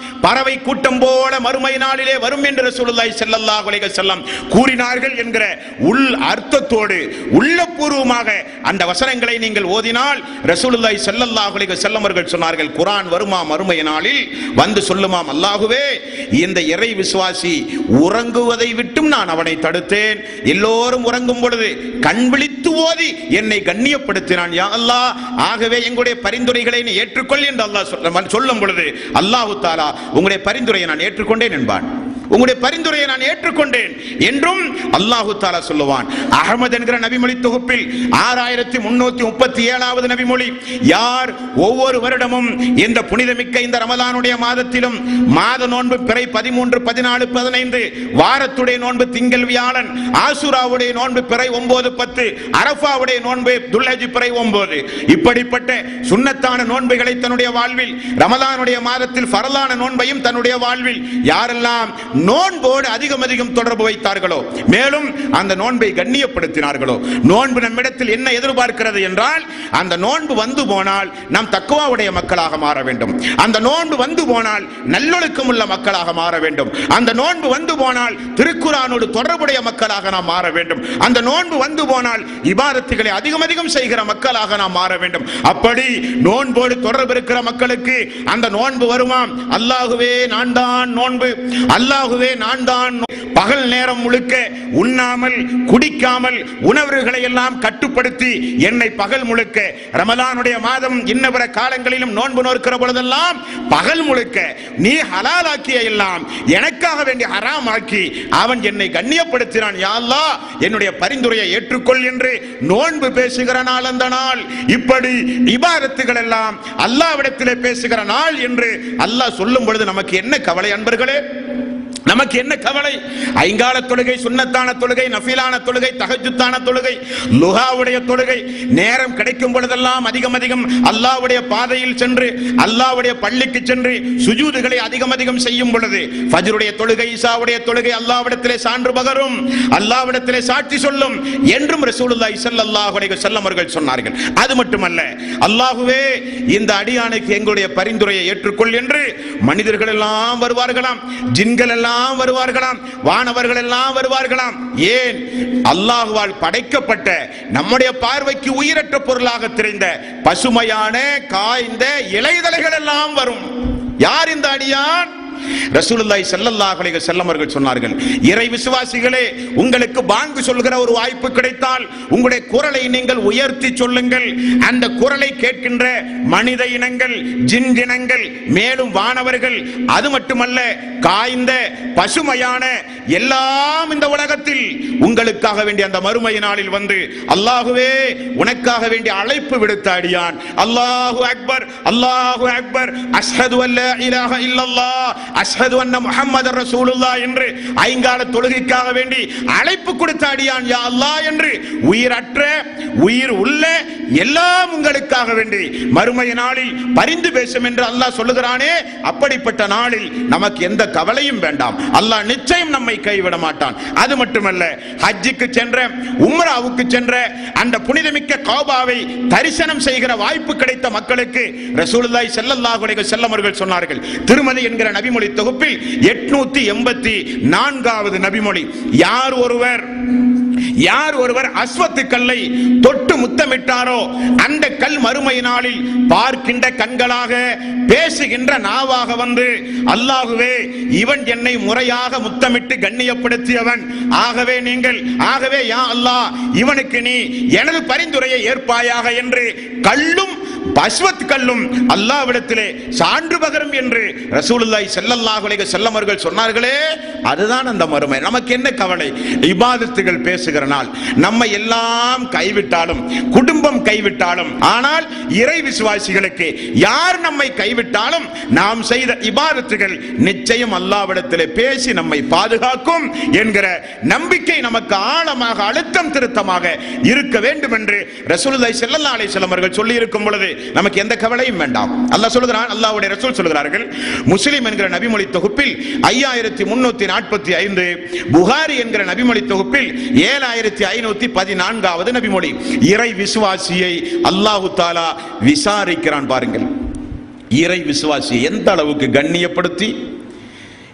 பறவை கூட்டம் போல மறுமை நாளிலே வரும் என்று ரசூலுல்லாஹி ஸல்லல்லாஹு அலைஹி வஸல்லம் கூறினார்கள் என்கிற உள் அர்த்தத்தோடு உள்ளபூர்வமாக அந்த வசனங்களை நீங்கள் ஓதினால் ரசூலுல்லாஹி ஸல்லல்லாஹு அலைஹி வஸல்லம் அவர்கள் சொன்னார்கள் குர்ஆன் வருமா மறுமை நாளில் வந்து சொல்லுமாம் அல்லாஹுவே இந்த இறை விசுவாசி உறங்குவதை விட்டும் நான் அவனை தடுத்தேன் எல்லோரும் உறங்கும் பொழுது கண் விழித்து ஓதி என்னை கண்ணியப்படுத்தினான் யா அல்லாஹ் ஆகவே எங்களுடைய பரிந்துரைகளை நீ ஏற்றுக்கொள் என்று அல்லாஹ் சொல்ல- சொல்லும் பொழுது அல்லாஹு தாலா உங்களுடைய பரிந்துரையை நான் ஏற்றுக்கொண்டேன் என்பான் உங்களுடைய பரிந்துரையை நான் ஏற்றுக்கொண்டேன் என்றும் அல்லாஹு தாலா சொல்லுவான் அகமது என்கிற நபிமொழி தொகுப்பில் ஆறாயிரத்தி முன்னூத்தி முப்பத்தி ஏழாவது நபிமொழி யார் ஒவ்வொரு வருடமும் இந்த புனிதமிக்க இந்த ரமலானுடைய மாதத்திலும் மாத நோன்பு பிறை பதிமூன்று பதினாலு பதினைந்து வாரத்துடைய நோன்பு திங்கள் வியாழன் ஆசுராவுடைய நோன்பு பிறை ஒன்பது பத்து அரஃபாவுடைய நோன்பு துல்லஜி பிறை ஒன்பது இப்படிப்பட்ட சுன்னத்தான நோன்புகளை தன்னுடைய வாழ்வில் ரமலானுடைய மாதத்தில் ஃபரலான நோன்பையும் தன்னுடைய வாழ்வில் யாரெல்லாம் நோன்போடு அதிகம் அதிகம் தொடர்பு வைத்தார்களோ மேலும் அந்த நோன்பை கண்ணியப்படுத்தினார்களோ நோன்பு நம்மிடத்தில் என்ன எதிர்பார்க்கிறது என்றால் அந்த நோன்பு வந்து போனால் நாம் தக்குவாவுடைய மக்களாக மாற வேண்டும் அந்த நோன்பு வந்து போனால் நல்லொழுக்கம் உள்ள மக்களாக மாற வேண்டும் அந்த நோன்பு வந்து போனால் திருக்குறானோடு தொடர்புடைய மக்களாக நாம் மாற வேண்டும் அந்த நோன்பு வந்து போனால் இபாதத்துகளை அதிகம் அதிகம் செய்கிற மக்களாக நாம் மாற வேண்டும் அப்படி நோன்போடு தொடர்பு இருக்கிற மக்களுக்கு அந்த நோன்பு வருமாம் அல்லாஹுவே நான் தான் நோன்பு அல்லாஹுவே நான் தான் நோ- பகல் நேரம் முழுக்க உண்ணாமல் குடிக்காமல் உணவுகளை எல்லாம் கட்டுப்படுத்தி என்னை பகல் முழுக்க ரமலானுடைய மாதம் இன்னபிற காலங்களிலும் நோன்பு நோக்கிற பொழுதெல்லாம் பகல் முழுக்க நீ ஹலாலாக்கிய எல்லாம் எனக்காக வேண்டி ஹராமாக்கி அவன் என்னை கண்ணியப்படுத்தினான் யா அல்லாஹ் என்னுடைய பரிந்துரையை ஏற்றுக்கொள் என்று நோன்பு பேசுகிற நாள் அந்த நாள் இப்படி இபாதத்துகள் எல்லாம் அல்லாவிடத்திலே பேசுகிற நாள் என்று அல்லாஹ் சொல்லும் பொழுது நமக்கு என்ன கவலை அன்பர்களே நமக்கு என்ன கவலை ஐங்கால தொழுகை சுன்னத்தான தொழுகை நஃபிலான தொழுகை தஹஜுத்தான தொழுகை லுகாவுடைய தொழுகை நேரம் கிடைக்கும் பொழுதெல்லாம் அதிகம் அதிகம் அல்லாஹ்வுடைய பாதையில் சென்று அல்லாஹ்வுடைய பள்ளிக்கு சென்று சுஜூதுகளை அதிகம் அதிகம் செய்யும் பொழுது ஃபஜ்ருடைய தொழுகை இசாவுடைய தொழுகை அல்லாஹ்விடத்திலே சான்று பகரும் அல்லாஹ்விடத்திலே சாட்சி சொல்லும் என்றும் ரசூலுல்லாஹி ஸல்லல்லாஹு அலைஹி வஸல்லம் அவர்கள் சொன்னார்கள் அது மட்டுமல்ல அல்லாஹ்வே இந்த அடியானுக்கு எங்களுடைய பரிந்துரையை ஏற்றுக்கொள் என்று மனிதர்கள் எல்லாம் வருவார்களாம் ஜின்கள் எல்லாம் வருவார்களாம் வானவர்கள் எல்லாம் வருவார்களாம் ஏன் அல்லாஹுவால் படைக்கப்பட்ட நம்முடைய பார்வைக்கு உயிரற்ற பொருளாக தெரிந்த பசுமையான காய்ந்த இலைதலைகள் எல்லாம் வரும் யார் இந்த அடியான் ரசூலுல்லாஹி ஸல்லல்லாஹு அலைஹி வஸல்லம் அவர்கள் சொன்னார்கள் இறை விசுவாசிகளே உங்களுக்கு பாங்கு சொல்கிற ஒரு வாய்ப்பு கிடைத்தால் உங்களுடைய குரலை நீங்கள் உயர்த்தி சொல்லுங்கள் அந்த குரலை கேட்கின்ற மனித இனங்கள் ஜின் இனங்கள் மேலும் வானவர்கள் அது மட்டுமல்ல காய்ந்த பசுமையான எல்லாம் இந்த உலகத்தில் உங்களுக்காக வேண்டிய அந்த மறுமை நாளில் வந்து அல்லாஹுவே உனக்காக வேண்டிய அழைப்பு விடுத்த அடியான் அல்லாஹு அக்பர் அல்லாஹு அக்பர் அஷ்ஹது அல்ல இலாஹ இல்லல்லாஹ் அஷ்ஹது அன்ன முஹம்மது ரசூலுல்லாஹ் என்று ஐங்கால தொழுகைக்காக வேண்டி அழைப்பு கொடுத்த அடியான் யா அல்லாஹ் என்று உயிரற்ற உயிர் உள்ள எல்லாம் உங்களுக்காக வேண்டி மறுமை நாளில் பரிந்து பேசும் என்று அல்லாஹ் சொல்லுகிறானே அப்படிப்பட்ட நாளில் நமக்கு எந்த கவலையும் வேண்டாம் அல்லாஹ் நிச்சயம் நம்மை கைவிட மாட்டான் அது மட்டுமல்ல ஹஜ்ஜுக்கு சென்ற உம்ராவுக்கு சென்ற அந்த புனிதமிக்க காபாவை தரிசனம் செய்கிற வாய்ப்பு கிடைத்த மக்களுக்கு ரசூலுல்லாஹி ஸல்லல்லாஹு அலைஹி வஸல்லம் அவர்கள் சொன்னார்கள் திருமதி என்கிற நபிமொழி தொகுப்பில் எட்நூத்தி எண்பத்தி நான்காவது நபிமொழி யார் ஒருவர் யார் ஒருவர் அஸ்வத்து கல்லை தொட்டு முத்தமிட்டாரோ அந்த கல் மறுமை நாளில் பார்க்கின்ற கண்களாக பேசுகின்ற நாவாக வந்து அல்லாஹுவே இவன் என்னை முறையாக முத்தமிட்டு கண்ணியப்படுத்தியவன் ஆகவே நீங்கள் ஆகவே யா அல்லாஹ் இவனுக்கு நீ எனது பரிந்துரையை ஏற்பாயாக என்று கல்லும் பஸ்வத் கல்லும் அல்லாவிடத்திலே சான்று பகரும் என்று ரசூலுல்லாஹி ஸல்லல்லாஹு அலைஹி வஸல்லம் அவர்கள் சொன்னார்களே அதுதான் அந்த மறுமை நமக்கு என்ன கவலை இபாதத்துகள் பேசுகிற நாள் நம்ம எல்லாம் கைவிட்டாலும் குடும்பம் கைவிட்டாலும் ஆனால் இறை விசுவாசிகளுக்கு யார் நம்மை கைவிட்டாலும் நாம் செய்த இபாதத்துகள் நிச்சயம் அல்லாவிடத்திலே பேசி நம்மை பாதுகாக்கும் என்கிற நம்பிக்கை நமக்கு ஆழமாக அழுத்தம் திருத்தமாக இருக்க வேண்டும் என்று ரசூலுல்லாஹி ஸல்லல்லாஹு அலைஹி வஸல்லம் அவர்கள் சொல்லி இருக்கும் பொழுது நமக்கு எந்த கவலையும் வேண்டாம் அல்லாஹ் சொல்லுகிறான் அல்லாஹ்வுடைய ரசூல் சொல்கிறார்கள் முஸ்லிம் என்கிற நபிமொழி தொகுப்பில் ஐயாயிரத்தி முன்னூத்தி நாற்பத்தி ஐந்து புகாரி என்கிற நபிமொழி தொகுப்பில் ஏழாயிரத்தி ஐநூத்தி பதினான்காவது நபிமொழி இறை விசுவாசியை அல்லாஹு தாலா விசாரிக்கிறான் பாருங்கள் இறை விசுவாசியை எந்த அளவுக்கு கண்ணியப்படுத்தி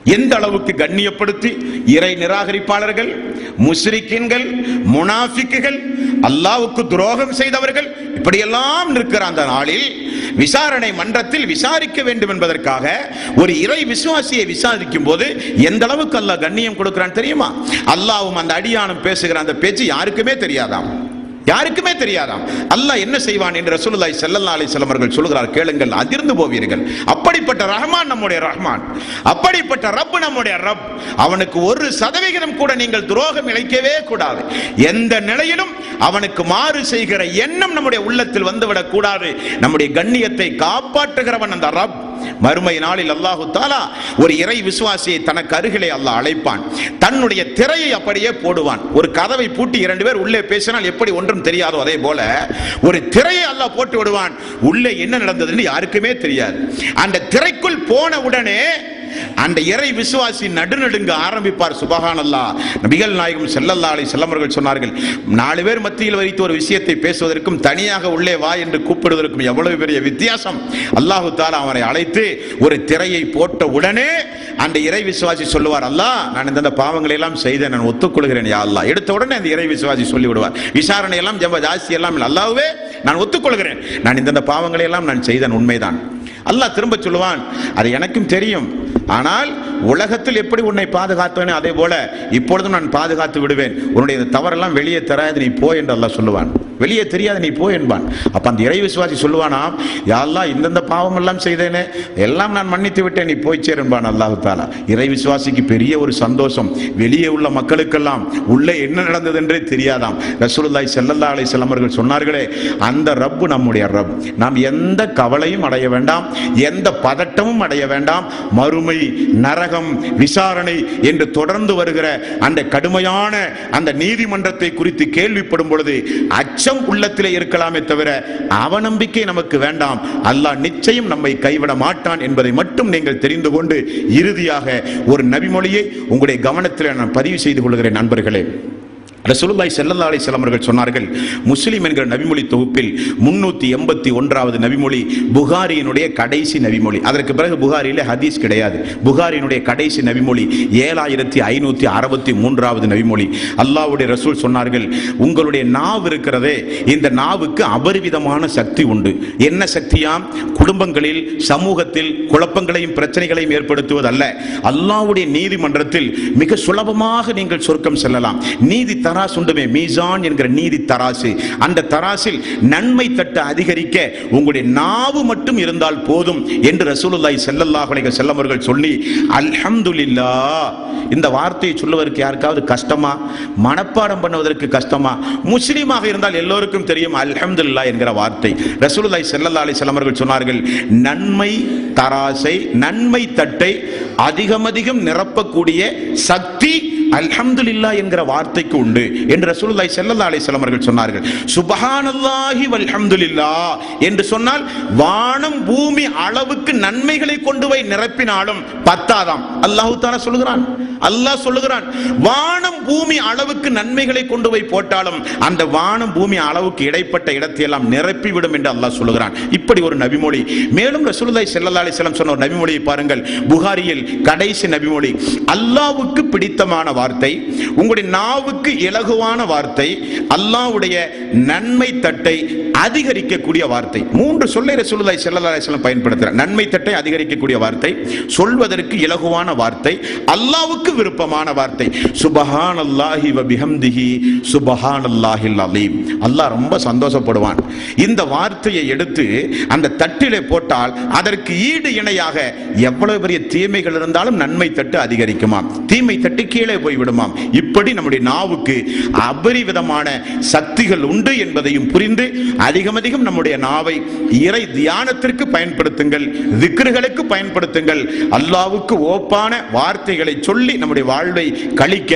எந்த அளவுக்கு கண்ணியப்படுத்தி இறை நிராகரிப்பாளர்கள் முஸ்ரிக்கின்கள் முனாஃபிக்குகள் அல்லாவுக்கு துரோகம் செய்தவர்கள் இப்படியெல்லாம் இருக்கிற அந்த நாளில் விசாரணை மன்றத்தில் விசாரிக்க வேண்டும் என்பதற்காக ஒரு இறை விசுவாசியை விசாரிக்கும் போது எந்த அளவுக்கு அல்லாஹ் கண்ணியம் கொடுக்கிறான் தெரியுமா அல்லாவும் அந்த அடியானும் பேசுகிற அந்த பேச்சு யாருக்குமே தெரியாதாம் யாருக்குமே தெரியாதாம் அல்லாஹ் என்ன செய்வான் என்று ரசூலுல்லாஹி ஸல்லல்லாஹு அலைஹி வஸல்லம் அவர்கள் சொல்கிறார் கேளுங்கள் அதிர்ந்து போவீர்கள் அப்படிப்பட்ட ரஹ்மான் நம்முடைய ரஹ்மான் அப்படிப்பட்ட ரப் நம்முடைய ரப் அவனுக்கு ஒரு சதவிகிதம் கூட நீங்கள் துரோகம் இழைக்கவே கூடாது எந்த நிலையிலும் அவனுக்கு மாறு செய்கிற எண்ணம் நம்முடைய உள்ளத்தில் வந்துவிடக் கூடாது நம்முடைய கண்ணியத்தை காப்பாற்றுகிறவன் அந்த ரப் மறுமை நாளில் அல்லாஹு தாலா ஒரு இறை விசுவாசியை தனக்கு அருகிலே அல்லாஹ் அழைப்பான் தன்னுடைய திரையை அப்படியே போடுவான் ஒரு கதவை பூட்டி இரண்டு பேர் உள்ளே பேசினால் எப்படி ஒன்றும் தெரியாதோ அதே போல ஒரு திரையை அல்லாஹ் போட்டு விடுவான் உள்ளே என்ன நடந்ததுன்னு யாருக்குமே தெரியாது அந்த திரைக்குள் போன உடனே அந்த இறை விசுவாசி நடுநடுங்க ஆரம்பிப்பார் சுபஹான் அல்லா நபிகள் நாயகம் செல்லல்லா அலை செல்லமர்கள் சொன்னார்கள் நாலு பேர் மத்தியில் வைத்து ஒரு விஷயத்தை பேசுவதற்கும் தனியாக உள்ளே வா என்று கூப்பிடுவதற்கும் எவ்வளவு பெரிய வித்தியாசம் அல்லாஹு தாலா அவனை அழைத்து ஒரு திரையை போட்ட உடனே அந்த இறை விசுவாசி சொல்லுவார் அல்லாஹ் நான் இந்த பாவங்களை எல்லாம் செய்தேன் நான் ஒத்துக்கொள்கிறேன் யா அல்லாஹ் எடுத்த உடனே அந்த இறை விசுவாசி சொல்லி விடுவார் விசாரணை எல்லாம் ஜம்ப ஜாஸ்தி எல்லாம் இல்லை. அல்லாஹ்வே நான் ஒத்துக்கொள்கிறேன் நான் இந்த பாவங்களை எல்லாம் நான் செய்தேன் உண்மைதான் அல்லாஹ் திரும்ப சொல்லுவான் அது எனக்கும் தெரியும் ஆனால் உலகத்தில் எப்படி உன்னை பாதுகாத்தேனோ அதே போல இப்பொழுதும் நான் பாதுகாத்து விடுவேன் உன்னுடைய இந்த தவறெல்லாம் வெளியே தராது நீ போ என்று அல்லாஹ் சொல்லுவான் வெளியே தெரியாது நீ போ என்பான் அப்ப அந்த இறை விசுவாசி சொல்லுவானாம் யாரெல்லாம் இந்தந்த பாவம் எல்லாம் செய்தேனே எல்லாம் நான் மன்னித்து விட்டேன் நீ போய் சேர் என்பான் அல்லாஹு தாலா இறை விசுவாசிக்கு பெரிய ஒரு சந்தோஷம் வெளியே உள்ள மக்களுக்கெல்லாம் உள்ளே என்ன நடந்தது என்றே தெரியாதாம் ரசூலுல்லாஹி ஸல்லல்லாஹு அலைஹி வஸல்லம் அவர்கள் சொன்னார்களே அந்த ரப்பு நம்முடைய ரப் நாம் எந்த கவலையும் அடைய வேண்டாம் எந்த பதட்டமும் அடைய வேண்டாம் மறுமை நரகம் விசாரணை என்று தொடர்ந்து வருகிற அந்த கடுமையான அந்த நீதிமன்றத்தை குறித்து கேள்விப்படும் பொழுது அச்சம் உள்ளத்திலே இருக்கலாமே தவிர அவநம்பிக்கை நமக்கு வேண்டாம் அல்லாஹ் நிச்சயம் நம்மை கைவிட மாட்டான் என்பதை மட்டும் நீங்கள் தெரிந்து கொண்டு இறுதியாக ஒரு நபிமொழியை உங்களுடைய கவனத்தில் நான் பதிவு செய்து கொள்கிறேன் நண்பர்களே ரசூலுல்லாஹி ஸல்லல்லாஹு அலைஹி வஸல்லம் அவர்கள் சொன்னார்கள் முஸ்லிம் என்கிற நபிமொழி தொகுப்பில் முன்னூத்தி எண்பத்தி ஒன்றாவது நபிமொழி புகாரியினுடைய கடைசி நபிமொழி அதற்கு பிறகு புகாரியிலே ஹதீஸ் கிடையாது புகாரியினுடைய கடைசி நபிமொழி ஏழாயிரத்தி ஐநூத்தி அறுபத்தி மூன்றாவது நபிமொழி அல்லாஹ்வுடைய ரசூல் சொன்னார்கள் உங்களுடைய நாவு இருக்கிறதே இந்த நாவுக்கு அபரிவிதமான சக்தி உண்டு என்ன சக்தியாம் குடும்பங்களில் சமூகத்தில் குழப்பங்களையும் பிரச்சனைகளையும் ஏற்படுத்துவதல்ல அல்லாஹ்வுடைய நீதிமன்றத்தில் மிக சுலபமாக நீங்கள் சொர்க்கம் செல்லலாம் நீதி தராசு உண்டுமே மீசான் என்கிற நீதி தராசு அந்த தராசில் நன்மை தட்டு அதிகரிக்க உங்களுடைய நாவு மட்டும் இருந்தால் போதும் என்று ரசூலுல்லாஹி ஸல்லல்லாஹு அலைஹி வஸல்லம் அவர்கள் சொல்லி அல்ஹம்துலில்லாஹ் இந்த வார்த்தையை சொல்லுவதற்கு யாருக்காவது கஷ்டமா மனப்பாடம் பண்ணுவதற்கு கஷ்டமா முஸ்லீமாக இருந்தால் எல்லோருக்கும் தெரியும் அல்ஹம்துலில்லாஹ் என்கிற வார்த்தை ரசூலுல்லாஹி ஸல்லல்லாஹு அலைஹி வஸல்லம் அவர்கள் சொன்னார்கள் நன்மை தராசை நன்மை தட்டை அதிகம் அதிகம் நிரப்பக்கூடிய சக்தி அல்ஹம்துலில்லா என்கிற வார்த்தைக்கு உண்டு என்று ரசூலுல்லாஹி ஸல்லல்லாஹு அலைஹி வஸல்லம் அவர்கள் சொன்னார்கள் சுப்ஹானல்லாஹி வல்ஹம்துலில்லா என்று சொன்னால் வானம் பூமி அளவுக்கு நன்மைகளை கொண்டு போய் நிரப்பினாலும் பத்தாதாம் அல்லாஹ் தஆலா சொல்லுகிறான் அல்லாஹ் சொல்லுகிறான் வானம் பூமி அளவுக்கு நன்மைகளை கொண்டு போய் போட்டாலும் அந்த வானம் பூமி அளவுக்கு இடைப்பட்ட இடத்தை எல்லாம் நிரப்பிவிடும் என்று அல்லாஹ் சொல்லுகிறான் இப்படி ஒரு நபிமொழி மேலும் ரசூலுல்லாஹி ஸல்லல்லாஹு அலைஹி வஸல்லம் சொன்ன ஒரு நபிமொழியை பாருங்கள் புகாரியில் கடைசி நபிமொழி அல்லாஹ்வுக்கு பிடித்தமான வார்த்தை உங்களுடைய நாவுக்கு இலகுவான வார்த்தை அல்லாஹ்வுடைய நன்மை தட்டை அதிகரிக்கக்கூடிய வார்த்தை மூன்று சொல்லை ரசூலுல்லாஹி ஸல்லல்லாஹு அலைஹி வஸல்லம் பயன்படுத்துறார் நன்மை தட்டை அதிகரிக்கக்கூடிய வார்த்தை சொல்வதற்கு இலகுவான வார்த்தை அல்லாஹ்வுக்கு விருப்பமான வார்த்தை சுபஹானல்லாஹி வ பிஹம்திஹி சுபஹானல்லாஹில் அலீம் அல்லாஹ் ரொம்ப சந்தோஷப்படுவான் இந்த வார்த்தையை எடுத்து அந்த தட்டிலே போட்டால் அதற்கு ஈடு இணையாக எவ்வளவு பெரிய தீமைகள் இருந்தாலும் நன்மை தட்டு அதிகரிக்குமாம் தீமை தட்டு கீழே போய் விடுமாம் இப்படி நம்முடைய நாவுக்கு அபரிவிதமான சக்திகள் உண்டு என்பதையும் புரிந்து அதிகம் அதிகம் நம்முடைய நாவை இறை தியானத்திற்கு பயன்படுத்துங்கள் திக்ருகளுக்கு பயன்படுத்துங்கள் அல்லாவுக்கு ஓப்பான வார்த்தைகளை சொல்லி நம்முடைய வாழ்வை கழிக்க நாம்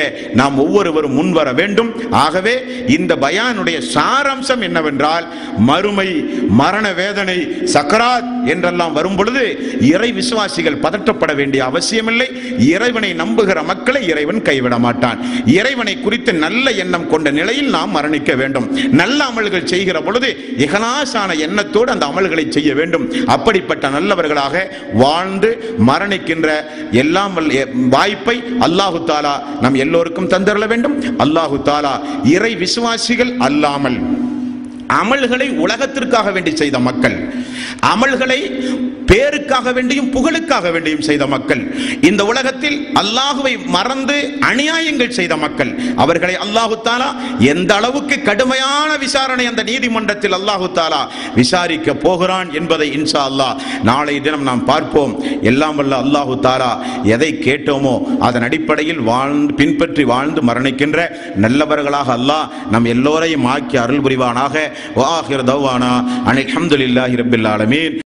நாம் ஒவ்வொருவரும் முன்வர வேண்டும் ஆகவே இந்த பயானுடைய சாராம்சம் என்னவென்றால் மறுமை மரண வேதனை சக்கராத் என்றெல்லாம் வரும் பொழுது இறை விசுவாசிகள் பதற்றப்பட வேண்டிய அவசியமில்லை இறைவனை நம்புகிற மக்களை இறைவன் கைவிட மாட்டான் இறைவனை குறித்து நல்ல எண்ணம் கொண்ட நிலையில் நாம் மரணிக்க வேண்டும் நல்ல அமல்கள் செய்கிற பொழுது இகலாசான எண்ணத்தோடு அந்த அமல்களை செய்ய வேண்டும் அப்படிப்பட்ட நல்லவர்களாக வாழ்ந்து மரணிக்கின்ற எல்லாம் வல்ல- எ- வாய்ப்பை அல்லாஹு தாலா நம் எல்லோருக்கும் தந்தரல வேண்டும் அல்லாஹு தாலா இறை விசுவாசிகள் அல்லாமல் அமல்களை உலகத்திற்காக வேண்டி செய்த மக்கள் அமல்களை பேருக்காக வேண்டியும் புகழுக்காக வேண்டியும் செய்த மக்கள் இந்த உலகத்தில் அல்லாஹுவை மறந்து அநியாயங்கள் செய்த மக்கள் அவர்களை அல்லாஹு தாலா எந்த அளவுக்கு கடுமையான விசாரணை அந்த நீதிமன்றத்தில் அல்லாஹு தாலா விசாரிக்க போகிறான் என்பதை இன்ஷா அல்லாஹ் நாளை தினம் நாம் பார்ப்போம் எல்லாம் வல்ல அல்லாஹு தாலா எதை கேட்டோமோ அதன் அடிப்படையில் வாழ்ந்து பின்பற்றி வாழ்ந்து மரணிக்கின்ற நல்லவர்களாக அல்லாஹ் நம் எல்லோரையும் ஆக்கி அருள் புரிவானாக வாஹிர் தவானா அனில் அஹமதுல்லாஹி ரபில் ஆலமீன்